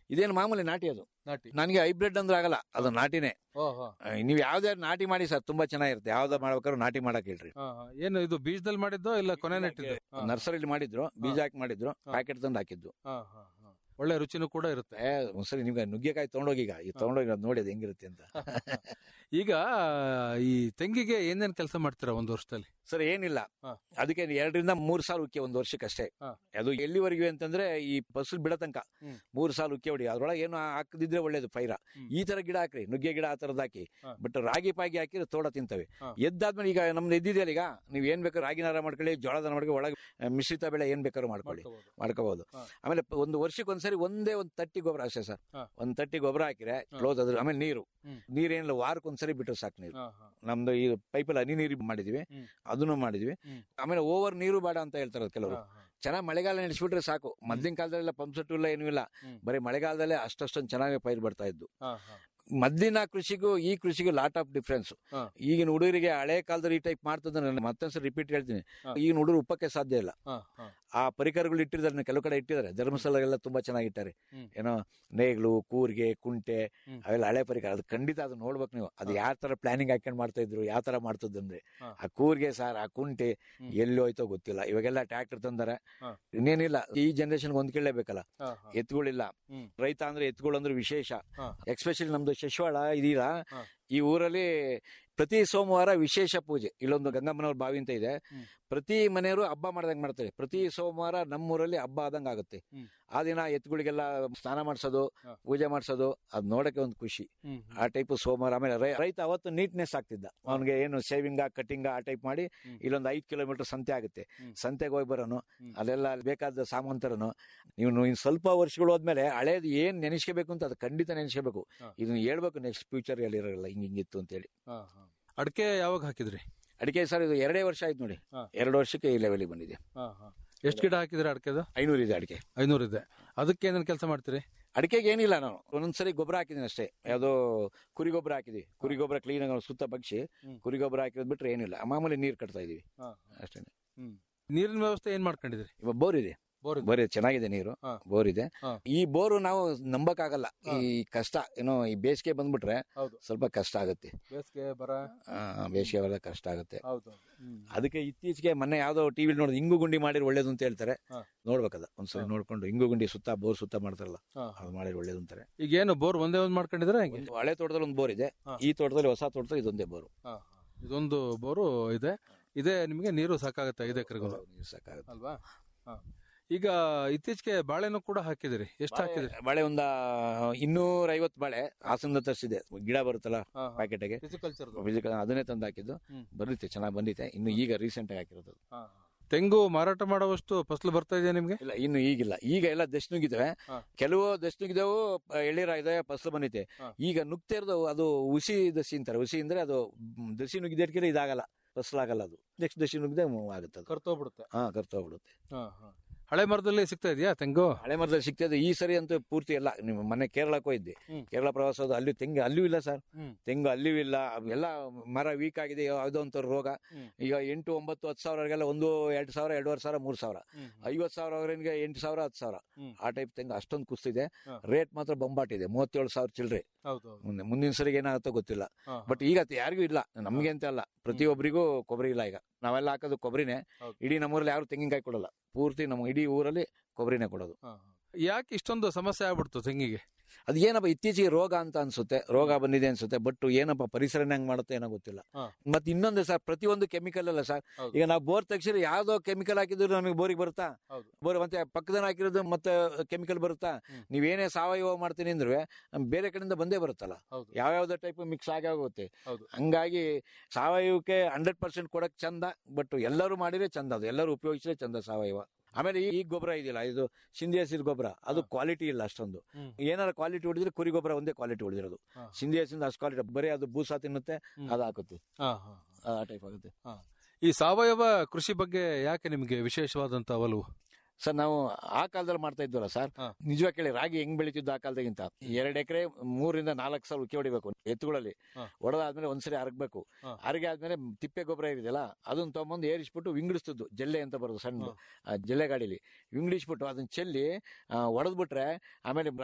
ಇದೇನು ಮಾಮೂಲಿ ನಾಟಿ ಅದು ನಾಟಿ ನನಗೆ ಹೈಬ್ರಿಡ್ ಅಂದ್ರೆ ಆಗಲ್ಲ ಅದು ನಾಟಿನೇ ಓಹೋ ಆ, ನೀವು ಯಾವ್ದೇ ನಾಟಿ ಮಾಡಿ ಸರ್ ತುಂಬಾ ಚೆನ್ನಾಗಿರುತ್ತೆ ಯಾವ್ದು ಮಾಡ್ಬೇಕಾದ್ರೂ ನಾಟಿ ಮಾಡಕ್ ಹೇಳ್ರಿ ಹಾ, ಹಾ. ಏನು ಇದು ಬೀಜದಲ್ಲಿ ಮಾಡಿದ್ದೋ ಇಲ್ಲ ಕೊನೆ ನೆಟ್ಟಿದ್ದು ಹಾ. ನರ್ಸರಿಲಿ ಮಾಡಿದ್ರು ಬೀಜ ಹಾಕಿ ಮಾಡಿದ್ರು ಹಾ. ಪ್ಯಾಕೆಟ್ ತಂದು ಹಾಕಿದ್ದು ಹಾ, ಹಾ, ಹಾ. ಒಳ್ಳೆ ರುಚಿನೂ ಕೂಡ ಇರುತ್ತೆ ಏ, ಒಂದ್ಸರಿ ನಿಮ್ಗೆ ನುಗ್ಗೆಕಾಯಿ ತಗೊಂಡೋಗಿ ಈಗ ಈ ತಗೊಂಡೋಗಿ ಅದ್ ನೋಡಿ ಅದು ಹೆಂಗಿರುತ್ತೆ ಅಂತ ಈಗ ಈ ತೆಂಗಿಗೆ ಏನೇನ್ ಕೆಲಸ ಮಾಡ್ತೀರಾ ಒಂದು ವರ್ಷದಲ್ಲಿ ಸರ್ ಏನಿಲ್ಲ ಹಾ. ಅದಕ್ಕೆ ಎರಡರಿಂದ ಮೂರ್ ಸಾಲ ಉಕ್ಕೆ ಒಂದು ವರ್ಷಕ್ಕಷ್ಟೇ ಹಾ. ಅದು ಎಲ್ಲಿವರೆಗೂ ಅಂತಂದ್ರೆ ಈ ಫಸಲು ಬಿಡೋ ತನಕ ಹ್ಮ್. ಮೂರ್ ಸಾಲ ಉಕ್ಕೆ ಹೊಡಿ ಅದ್ರೊಳಗೆ ಏನು ಹಾಕದಿದ್ರೆ ಒಳ್ಳೇದು ಪೈರ ಹ್ಮ್. ಈ ತರ ಗಿಡ ಹಾಕ್ರಿ ನುಗ್ಗೆ ಗಿಡ ಆ ತರದ್ ಹಾಕಿ ಹಾ. ಬಟ್ ರಾಗಿ ಪಾಗಿ ಹಾಕಿದ್ರೆ ತೋಡ ತಿಂತವೆ ಹಾ. ಎದ್ದಾದ್ಮೇಲೆ ಈಗ ನಮ್ದು ಎದ್ದಿದೆಯಲ್ಲ ಈಗ ನೀವ್ ಏನ್ ಬೇಕಾದ್ರೂ ರಾಗಿ ನಾರ ಮಾಡ್ಕೊಳ್ಳಿ ಜೋಳದ ಮಾಡ್ಕೊಳ್ಳಿ ಒಳಗೆ ಆ, ಮಿಶ್ರಿತ ಬೆಳೆ ಏನ್ ಬೇಕಾದ್ರೂ ಮಾಡ್ಕೊಳ್ಳಿ ಮಾಡ್ಕೋಬಹುದು. ಮಾಡ್ಕೋಬಹುದು ಹಾ. ಆಮೇಲೆ ಪ- ಒಂದು ವರ್ಷಕ್ಕೆ ಒಂದ್ಸರಿ ಒಂದೇ ಒಂದ್ ತಟ್ಟಿ ಗೊಬ್ಬರ ಅಷ್ಟೇ ಸರ್ ಹಾ. ಒಂದ್ ತಟ್ಟಿ ಗೊಬ್ಬರ ಹಾಕಿದ್ರೆ ಕ್ಲೋಸ್ ಅದ್ರ ಆಮೇಲೆ ನೀರು ಹ್ಮ್. ನೀರೇನಿಲ್ಲ ವಾರಕ್ಕೆ ಒಂದ್ಸರಿ ಬಿಟ್ಟರೆ ಸಾಕು ನೀರು ಹಾ, ಹಾ. ನಮ್ದು ಈ ಪೈಪಲ್ಲಿ ಹನಿ ನೀರು ಮಾಡಿದೀವಿ ಹ್ಮ್. ಅದನ್ನು ಮಾಡಿದ್ವಿ ಹ್ಮ್. ಆಮೇಲೆ ಓವರ್ ನೀರು ಬೇಡ ಅಂತ ಹೇಳ್ತಾರೆ ಕೆಲವರು ಹಾ, ಹಾ. ಚೆನ್ನಾಗಿ ಮಳೆಗಾಲ ನಡೆಸ್ಬಿಟ್ರೆ ಸಾಕು ಮೊದ್ಲಿನ ಕಾಲದಲ್ಲೆಲ್ಲ ಪಂಪ್ ಸೆಟ್ ಇಲ್ಲ ಏನೂ ಇಲ್ಲ ಹ್ಮ್. ಬರೀ ಮಳೆಗಾಲದಲ್ಲೇ ಅಷ್ಟೊಂದು ಚೆನ್ನಾಗಿ ಪೈರು ಬರ್ತಾ ಇದ್ದು ಹಾ, ಹಾ. ಮೊದ್ಲಿನ ಕೃಷಿಗೂ ಈ ಕೃಷಿಗೂ ಲಾಟ್ ಆಫ್ ಡಿಫ್ರೆನ್ಸ್ ಹಾ. ಈಗಿನ ಹುಡುಗರಿಗೆ ಹಳೆ ಕಾಲದಲ್ಲಿ ಈ ಟೈಪ್ ಮಾಡ್ತಿದ್ರೆ ನಾನು ಮತ್ತೊಂದ್ಸರಿ ರಿಪೀಟ್ ಹೇಳ್ತೀನಿ ಹಾ. ಈಗಿನ ಹುಡುಗರು ಉಪ್ಪಕ್ಕೆ ಸಾಧ್ಯ ಇಲ್ಲ ಹಾ, ಹಾ. ಆ ಪರಿಕರಗಳು ಇಟ್ಟಿದ್ದಾರೆ ಕೆಲವು ಕಡೆ ಇಟ್ಟಿದ್ದಾರೆ ಧರ್ಮಸ್ಥಳಗೆಲ್ಲ ತುಂಬಾ ಚೆನ್ನಾಗಿಟ್ಟಾರೆ ಹ್ಮ್. ಏನೋ ನೇಗ್ಲು ಕೂರ್ಗೆ ಕುಂಟೆ ಹ್ಮ್. ಅವೆಲ್ಲ ಹಳೆ ಪರಿಕರ ಅದು ಖಂಡಿತ ಅದು ನೋಡ್ಬೇಕು ನೀವು ಅದು ಯಾವ ತರ ಪ್ಲಾನಿಂಗ್ ಹಾಕೊಂಡು ಮಾಡ್ತಾ ಇದ್ರು ಯಾವ ತರ ಮಾಡ್ತದಂದ್ರೆ ಹಾ. ಆ ಕೂರ್ಗೆ ಸಾರ್ ಆ ಕುಂಟೆ ಹ್ಮ್. ಎಲ್ಲಿ ಹೋಯ್ತೋ ಗೊತ್ತಿಲ್ಲ ಇವಾಗೆಲ್ಲ ಟ್ರ್ಯಾಕ್ಟರ್ ತಂದಾರೆ ಹಾ. ಇನ್ನೇನಿಲ್ಲ ಈ ಜನರೇಷನ್ ಹೊಂದ್ಕೊಳ್ಳೇಬೇಕಲ್ಲ ಹಾ, ಹಾ. ಎತ್ತುಗಳಿಲ್ಲ ಹ್ಮ್. ರೈತ ಅಂದ್ರೆ ಎತ್ತುಗಳು ಅಂದ್ರೆ ವಿಶೇಷ ಹಾ. ಎಕ್ಸ್ಪೆಷಲಿ ನಮ್ದು ಶಶಿವಾಳ ಇದೀರಾ ಹಾ. ಈ ಊರಲ್ಲಿ ಪ್ರತಿ ಸೋಮವಾರ ವಿಶೇಷ ಪೂಜೆ ಇಲ್ಲೊಂದು ಗಂಗಮ್ಮನವ್ರ ಬಾವಿ ಅಂತ ಇದೆ ಹ್ಮ್. ಪ್ರತಿ ಮನೆಯವರು ಹಬ್ಬ ಮಾಡ್ದಂಗ್ ಮಾಡ್ತಾರೆ ಪ್ರತಿ ಸೋಮವಾರ ನಮ್ಮೂರಲ್ಲಿ ಹಬ್ಬ ಆದಂಗ ಆಗುತ್ತೆ ಹ್ಮ್. ಆ ದಿನ ಎತ್ತುಗಳಿಗೆಲ್ಲ ಸ್ನಾನ ಮಾಡ್ಸೋದು ಹಾ. ಪೂಜೆ ಮಾಡ್ಸೋದು ಅದ್ ನೋಡಕ್ಕೆ ಒಂದು ಖುಷಿ ಹ್ಮ್, ಆ ಟೈಪ್ ಸೋಮವಾರ ಆಮೇಲೆ ರೈ- ರೈತ ಅವತ್ತು ನೀಟ್ನೆಸ್ ಆಗ್ತಿದ್ದ ಅವನಿಗೆ ಏನು ಸೇವಿಂಗ ಕಟ್ಟಿಂಗ ಆ ಟೈಪ್ ಮಾಡಿ ಹ್ಮ್. ಇಲ್ಲೊಂದು ಐದ್ ಕಿಲೋಮೀಟರ್ ಸಂತೆ ಆಗುತ್ತೆ ಹ್ಮ್. ಸಂತೆಗೆ ಹೋಗಿ ಬರೋನು ಹ್ಮ್. ಅಲ್ಲೆಲ್ಲ ಅಲ್ಲಿ ಬೇಕಾದ ಸಾಮಂತರನು ನೀವು ಇನ್ ಸ್ವಲ್ಪ ವರ್ಷಗಳು ಹೋದ್ಮೇಲೆ ಹಳೇದು ಏನ್ ನೆನೆಸ್ಕೋಬೇಕು ಅಂತ ಅದು ಖಂಡಿತ ನೆನೆಸ್ಕೋಬೇಕು ಹಾ. ಇದನ್ನ ಹೇಳ್ಬೇಕು ನೆಕ್ಸ್ಟ್ ಫ್ಯೂಚರ್ ಅಲ್ಲಿ ಇರೋಲ್ಲ ಹಿಂಗ್ ಹಿಂಗಿತ್ತು ಅಂತ ಹೇಳಿ ಹಾ, ಹಾ. ಅಡಿಕೆ ಯಾವಾಗ ಹಾಕಿದ್ರಿ ಅಡಿಕೆ ಸರ್ ಇದು ಎರಡೇ ವರ್ಷ ಆಯ್ತು ನೋಡಿ ಹಾ. ಎರಡು ವರ್ಷಕ್ಕೆ ಈ ಲೆವೆಲ್ ಬಂದಿದೆ ಹಾ, ಹಾ. ಎಷ್ಟ್ ಗಿಡ ಹಾಕಿದ್ರಿ ಅಡಿಕೆದು ಐನೂರು ಇದೆ ಅಡಿಕೆ ಐನೂರು ಇದೆ ಅದಕ್ಕೆ ಏನೇನ್ ಕೆಲಸ ಮಾಡ್ತೀರಿ ಅಡಿಕೆಗೆ ಏನಿಲ್ಲ ನಾನು ಒಂದೊಂದ್ಸರಿ ಗೊಬ್ಬರ ಹಾಕಿದ್ದೀನಿ ಅಷ್ಟೇ ಯಾವ್ದೋ ಕುರಿ ಗೊಬ್ಬರ ಹಾಕಿದ್ವಿ ಕುರಿ ಗೊಬ್ಬರ ಕ್ಲೀನ್ ಆಗಿ ಸುತ್ತ ಬಗ್ಸಿ ಹ್ಮ್. ಕುರಿ ಗೊಬ್ಬರ ಹಾಕಿರೋದು ಬಿಟ್ರೆ ಏನಿಲ್ಲ ಮಾಮೂಲಿ ನೀರ್ ಕಟ್ತಾ ಇದೀವಿ ಹಾ, ಅಷ್ಟೇ ಹ್ಮ್. ನೀರಿನ ವ್ಯವಸ್ಥೆ ಏನ್ ಮಾಡ್ಕೊಂಡಿದ್ರಿ ಇವಾಗ ಬೋರ್ ಇದೆ ಬೋರ್ ಇದೆ. ಬೋರ್ ಇದೆ ಚೆನ್ನಾಗಿದೆ ನೀರು ಹಾ. ಬೋರ್ ಇದೆ ಹಾ. ಈ ಬೋರು ನಾವು ನಂಬಕ್ಕಾಗಲ್ಲ ಹಾ. ಈ ಕಷ್ಟ ಏನೋ ಈ ಬೇಸಿಗೆ ಬಂದ್ಬಿಟ್ರೆ ಹೌದು ಸ್ವಲ್ಪ ಕಷ್ಟ ಆಗುತ್ತೆ ಬೇಸಿಗೆ ಬರ ಆ, ಬೇಸಿಗೆ ಬರೋದು ಕಷ್ಟ ಆಗುತ್ತೆ ಹೌದು ಹ್ಮ್. ಅದಕ್ಕೆ ಇತ್ತೀಚೆಗೆ ಮೊನ್ನೆ ಯಾವ್ದೋ ಟಿವಿ ನೋಡಿದ್ ಇಂಗು ಗುಂಡಿ ಮಾಡಿದ್ರೆ ಒಳ್ಳೇದು ಅಂತ ಹೇಳ್ತಾರೆ ಹಾ. ನೋಡ್ಬೇಕದ ಒಂದ್ಸರಿ ಹಾ. ನೋಡ್ಕೊಂಡು ಇಂಗು ಗುಂಡಿ ಸುತ್ತ ಬೋರ್ ಸುತ್ತ ಮಾಡ್ತಾರಲ್ಲ ಹಾ, ಹಾ. ಅದು ಮಾಡಿದ್ರೆ ಒಳ್ಳೇದು ಅಂತಾರೆ ಈಗ ಏನು ಬೋರ್ ಒಂದೇ ಒಂದ್ ಮಾಡ್ಕೊಂಡಿದ್ರೆ ಹೆಂಗೆ ಒಂದು ಹಳೆ ತೋಟದಲ್ಲಿ ಒಂದು ಬೋರ್ ಇದೆ ಹಾ. ಈ ತೋಟದಲ್ಲಿ ಹೊಸ ತೋಟದಲ್ಲಿ ಇದೊಂದೇ ಬೋರು ಹಾ, ಹಾ. ಇದೊಂದು ಬೋರು ಇದೆ ಇದೇ ನಿಮಗೆ ನೀರು ಸಾಕಾಗುತ್ತೆ ಐದು ಎಕರೆಗೂ ನೀರು ಸಾಕಾಗುತ್ತೆ ಅಲ್ವಾ ಹಾ. ಈಗ ಇತ್ತೀಚೆಗೆ ಬಾಳೆನೂ ಕೂಡ ಹಾಕಿದಿರಿ ಎಷ್ಟು ಹಾಕಿದಿರಿ ಬಾಳೆ- ಬಾಳೆ ಒಂದ ಇನ್ನೂರ ಐವತ್ತು ಬಾಳೆ ಹಾಸನದ ತರಿಸಿದೆ ಗಿಡ ಬರುತ್ತಲ್ಲ ಹಾ, ಹಾ. ಪ್ಯಾಕೆಟ್ಗೆ Viticulture ದು. ಬೀಜ- ಅದನ್ನೇ ತಂದು ಹಾಕಿದ್ದು ಹ್ಮ್. ಬಂದಿತ್ತೆ ಚೆನ್ನಾಗಿ ಬಂದಿತ್ತೆ ಇನ್ನು ಈಗ ರೀಸೆಂಟ್ ಆಗಿ ಹಾಕಿರೋದು ಹಾ, ಹಾ. ತೆಂಗು ಮಾರಾಟ ಮಾಡುವಷ್ಟು ಫಸಲು ಬರ್ತಾ ಇದೆಯಾ ನಿಮ್ಗೆ ಇಲ್ಲ ಇನ್ನು ಈಗಿಲ್ಲ ಈಗ ಎಲ್ಲ ದಶ್ ನುಗ್ಗಿದಾವೆ ಹಾ. ಕೆಲವು ದಶ್ ನುಗ್ಗಿದವು ಎಳ್ಳೀರ ಇದೆ ಫಸಲು ಬಂದಿತ್ತೆ ಹಾ. ಈಗ ನುಗ್ತಾ ಇರೋದು ಅದು ಹುಸಿ ದಸಿ ಅಂತಾರೆ ಹುಸಿ ಅಂದ್ರೆ ಅದು ಮ್, ದಸಿ ನುಗ್ಗಿದ್ರೆ ಇದಾಗಲ್ಲ ಫಸಲಾಗಲ್ಲ ಅದು ನೆಕ್ಸ್ಟ್ ದಸಿ ನುಗ್ಗಿದೆ ಆಗುತ್ತೆ ಅದು ಕರ್ತೋಗ್ಬಿಡುತ್ತೆ ಹಾ ಕರ್ತೋಗ್ಬಿಡುತ್ತೆ ಹಾ, ಹಾ. ಹಳೆ ಮರದಲ್ಲಿ ಸಿಗ್ತಾ ಇದೆಯಾ ತೆಂಗು ಹಳೆ ಮರದಲ್ಲಿ ಸಿಗ್ತದೆ ಈ ಸರಿ ಅಂತೂ ಪೂರ್ತಿ ಎಲ್ಲ ನಿಮ್ಮ ಮನೆ ಕೇರಳಕ್ಕೆ ಹೋಗಿದ್ದೆ ಹ್ಮ್. ಕೇರಳ ಪ್ರವಾಸ ಹೋದ ಅಲ್ಲಿ ತೆಂಗು ಅಲ್ಲಿಯೂ ಇಲ್ಲ ಸರ್ ಹ್ಮ್. ತೆಂಗು ಅಲ್ಲಿಯೂ ಇಲ್ಲ ಎಲ್ಲ ಮರ ವೀಕ್ ಆಗಿದೆ ಯಾವುದೋ ಒಂಥರ ರೋಗ ಹ್ಮ್. ಈಗ ಎಂಟು ಒಂಬತ್ತು ಹತ್ತು ಸಾವಿರಗೆಲ್ಲ ಒಂದು ಎರಡು ಸಾವಿರ ಎರಡೂವರೆ ಸಾವಿರ ಮೂರು ಸಾವಿರ ಹ್ಮ್. ಐವತ್ತು ಸಾವಿರ ಅವರಿಗೆ ಎಂಟು ಸಾವಿರ ಹತ್ತು ಸಾವಿರ ಹ್ಮ್. ಆ ಟೈಪ್ ತೆಂಗು ಅಷ್ಟೊಂದು ಕುಸ್ತಿದೆ ಹಾ. ರೇಟ್ ಮಾತ್ರ ಬೊಂಬಾಟಿದೆ ಮೂವತ್ತೇಳು ಸಾವಿರ ಚಿಲ್ಲರೆ ಹೌದು ಹೌದು. ಮುಂದೆ ಮುಂದಿನ ಸರಿಗೆ ಏನಾಗುತ್ತೋ ಗೊತ್ತಿಲ್ಲ ಹಾ, ಹಾ. ಬಟ್ ಈಗ ಅದು ಯಾರಿಗೂ ಇಲ್ಲ ನಮ್ಗೆ ಅಂತ ಅಲ್ಲ ಪ್ರತಿಯೊಬ್ಬರಿಗೂ ಕೊಬ್ಬರಿ ಇಲ್ಲ ಈಗ ನಾವೆಲ್ಲ ಹಾಕೋದು ಕೊಬ್ಬರಿನೇ ಹೌದು. ಇಡೀ ನಮ್ಮೂರಲ್ಲಿ ಯಾರು ತೆಂಗಿನಕಾಯಿ ಕೊಡಲ್ಲ ಪೂರ್ತಿ ನಮ್ಮ ಇಡೀ ಊರಲ್ಲಿ ಕೊಬ್ಬರಿನೇ ಕೊಡೋದು ಹಾ, ಹಾ. ಯಾಕೆ ಇಷ್ಟೊಂದು ಸಮಸ್ಯೆ ಆಗ್ಬಿಡ್ತು ತೆಂಗಿಗೆ ಅದು ಏನಪ್ಪ ಇತ್ತೀಚೆಗೆ ರೋಗ ಅಂತ ಅನ್ಸುತ್ತೆ ರೋಗ ಬಂದಿದೆ ಅನ್ಸುತ್ತೆ ಬಟ್ ಏನಪ್ಪ ಪರಿಸರನೇ ಹಂಗ್ ಮಾಡುತ್ತೆ ಏನೋ ಗೊತ್ತಿಲ್ಲ ಹಾ. ಮತ್ತೆ ಇನ್ನೊಂದು ಸರ್ ಪ್ರತಿಯೊಂದು ಕೆಮಿಕಲ್ ಅಲ್ಲ ಸರ್ ಹೌದು. ಈಗ ನಾವು ಬೋರ್ ತೆಗ್ಸಿದ್ರೆ ಯಾವ್ದೋ ಕೆಮಿಕಲ್ ಹಾಕಿದ್ರು ನಮಗೆ ಬೋರಿಗೆ ಬರುತ್ತಾ ಹೌದು. ಬೋರ್ ಮತ್ತೆ ಪಕ್ಕದಲ್ಲಿ ಹಾಕಿರೋದು ಮತ್ತೆ ಕೆಮಿಕಲ್ ಬರುತ್ತಾ ಹ್ಮ್. ನೀವೇನೇ ಸಾವಯವ ಮಾಡ್ತೀನಿ ಅಂದ್ರೆ ಬೇರೆ ಕಡೆಯಿಂದ ಬಂದೇ ಬರುತ್ತಲ್ಲ ಹೌದು ಯಾವ್ಯಾವ್ದೋ ಟೈಪ್ ಮಿಕ್ಸ್ ಆಗಿ ಆಗುತ್ತೆ ಹೌದು. ಹಂಗಾಗಿ ಸಾವಯವಕ್ಕೆ ಹಂಡ್ರೆಡ್ ಪರ್ಸೆಂಟ್ ಕೊಡಕ್ ಚಂದ ಬಟ್ ಎಲ್ಲರೂ ಮಾಡಿದ್ರೆ ಚಂದ ಅದು ಎಲ್ಲರೂ ಉಪಯೋಗಿಸಿದ್ರೆ ಚಂದ ಸಾವಯವ ಆಮೇಲೆ ಈ ಈ ಗೊಬ್ಬರ ಇದೆಯಲ್ಲ ಇದು ಸಿಂಧಿ ಹಸಿರು ಗೊಬ್ಬರ ಅದು ಹಾ. ಕ್ವಾಲಿಟಿ ಇಲ್ಲ ಅಷ್ಟೊಂದು ಹ್ಮ್. ಏನಾರ ಕ್ವಾಲಿಟಿ ಹೊಡಿದ್ರೆ ಕುರಿ ಗೊಬ್ಬರ ಒಂದೇ ಕ್ವಾಲಿಟಿ ಹೊಡೆದಿರೋದು ಹಾ. ಸಿಂಧಿ ಹಸಿಂದ ಅಷ್ಟು ಕ್ವಾಲಿಟಿ ಬರೀ ಅದು ಬೂಸ ತಿನ್ನುತ್ತೆ ಹ್ಮ್. ಅದು ಹಾಕುತ್ತೆ ಹಾ, ಹಾ, ಹಾ. ಆ ಟೈಪ್ ಆಗುತ್ತೆ ಈ ಸಾವಯವ ಕೃಷಿ ಬಗ್ಗೆ ಯಾಕೆ ನಿಮ್ಗೆ ವಿಶೇಷವಾದಂತ ಒಲವು ಸರ್ ನಾವು ಆ ಕಾಲದಲ್ಲಿ ಮಾಡ್ತಾ ಇದ್ವಲ್ಲ ಸರ್ ಹಾ. ನಿಜವಾಗಿ ಕೇಳಿ ರಾಗಿ ಹೆಂಗ್ ಬೆಳೀತಿದ್ದು ಆ ಕಾಲದಾಗಿಂತ ಎರಡ್ ಎಕರೆ ಮೂರಿಂದ ನಾಲ್ಕು ಸಾವಿರ ಉಕ್ಕಿ ಹೊಡಿಬೇಕು ಎತ್ತುಗಳಲ್ಲಿ ಹಾ. ಹೊಡೆದಾದ್ಮೇಲೆ ಒಂದ್ಸರಿ ಅರಗಬೇಕು ಹಾ. ಅರಗೆ ಆದ್ಮೇಲೆ ತಿಪ್ಪೆ ಗೊಬ್ಬರ ಇರಿದೆಯಲ್ಲ ಅದನ್ನ ತಗೊಂಬಂದು ಏರಿಸ್ಬಿಟ್ಟು ವಿಂಗಡಿಸ್ತಿದ್ದು ಜಲ್ಲೆ ಅಂತ ಬರೋದು ಸಣ್ಣ ಹಾ. ಆ ಜಲ್ಲೆ ಗಾಡಿಲಿ ವಿಂಗಡಿಸ್ಬಿಟ್ಟು ಅದನ್ನ ಚೆಲ್ಲಿ ಹೊಡೆದ್ಬಿಟ್ರೆ ಆಮೇಲೆ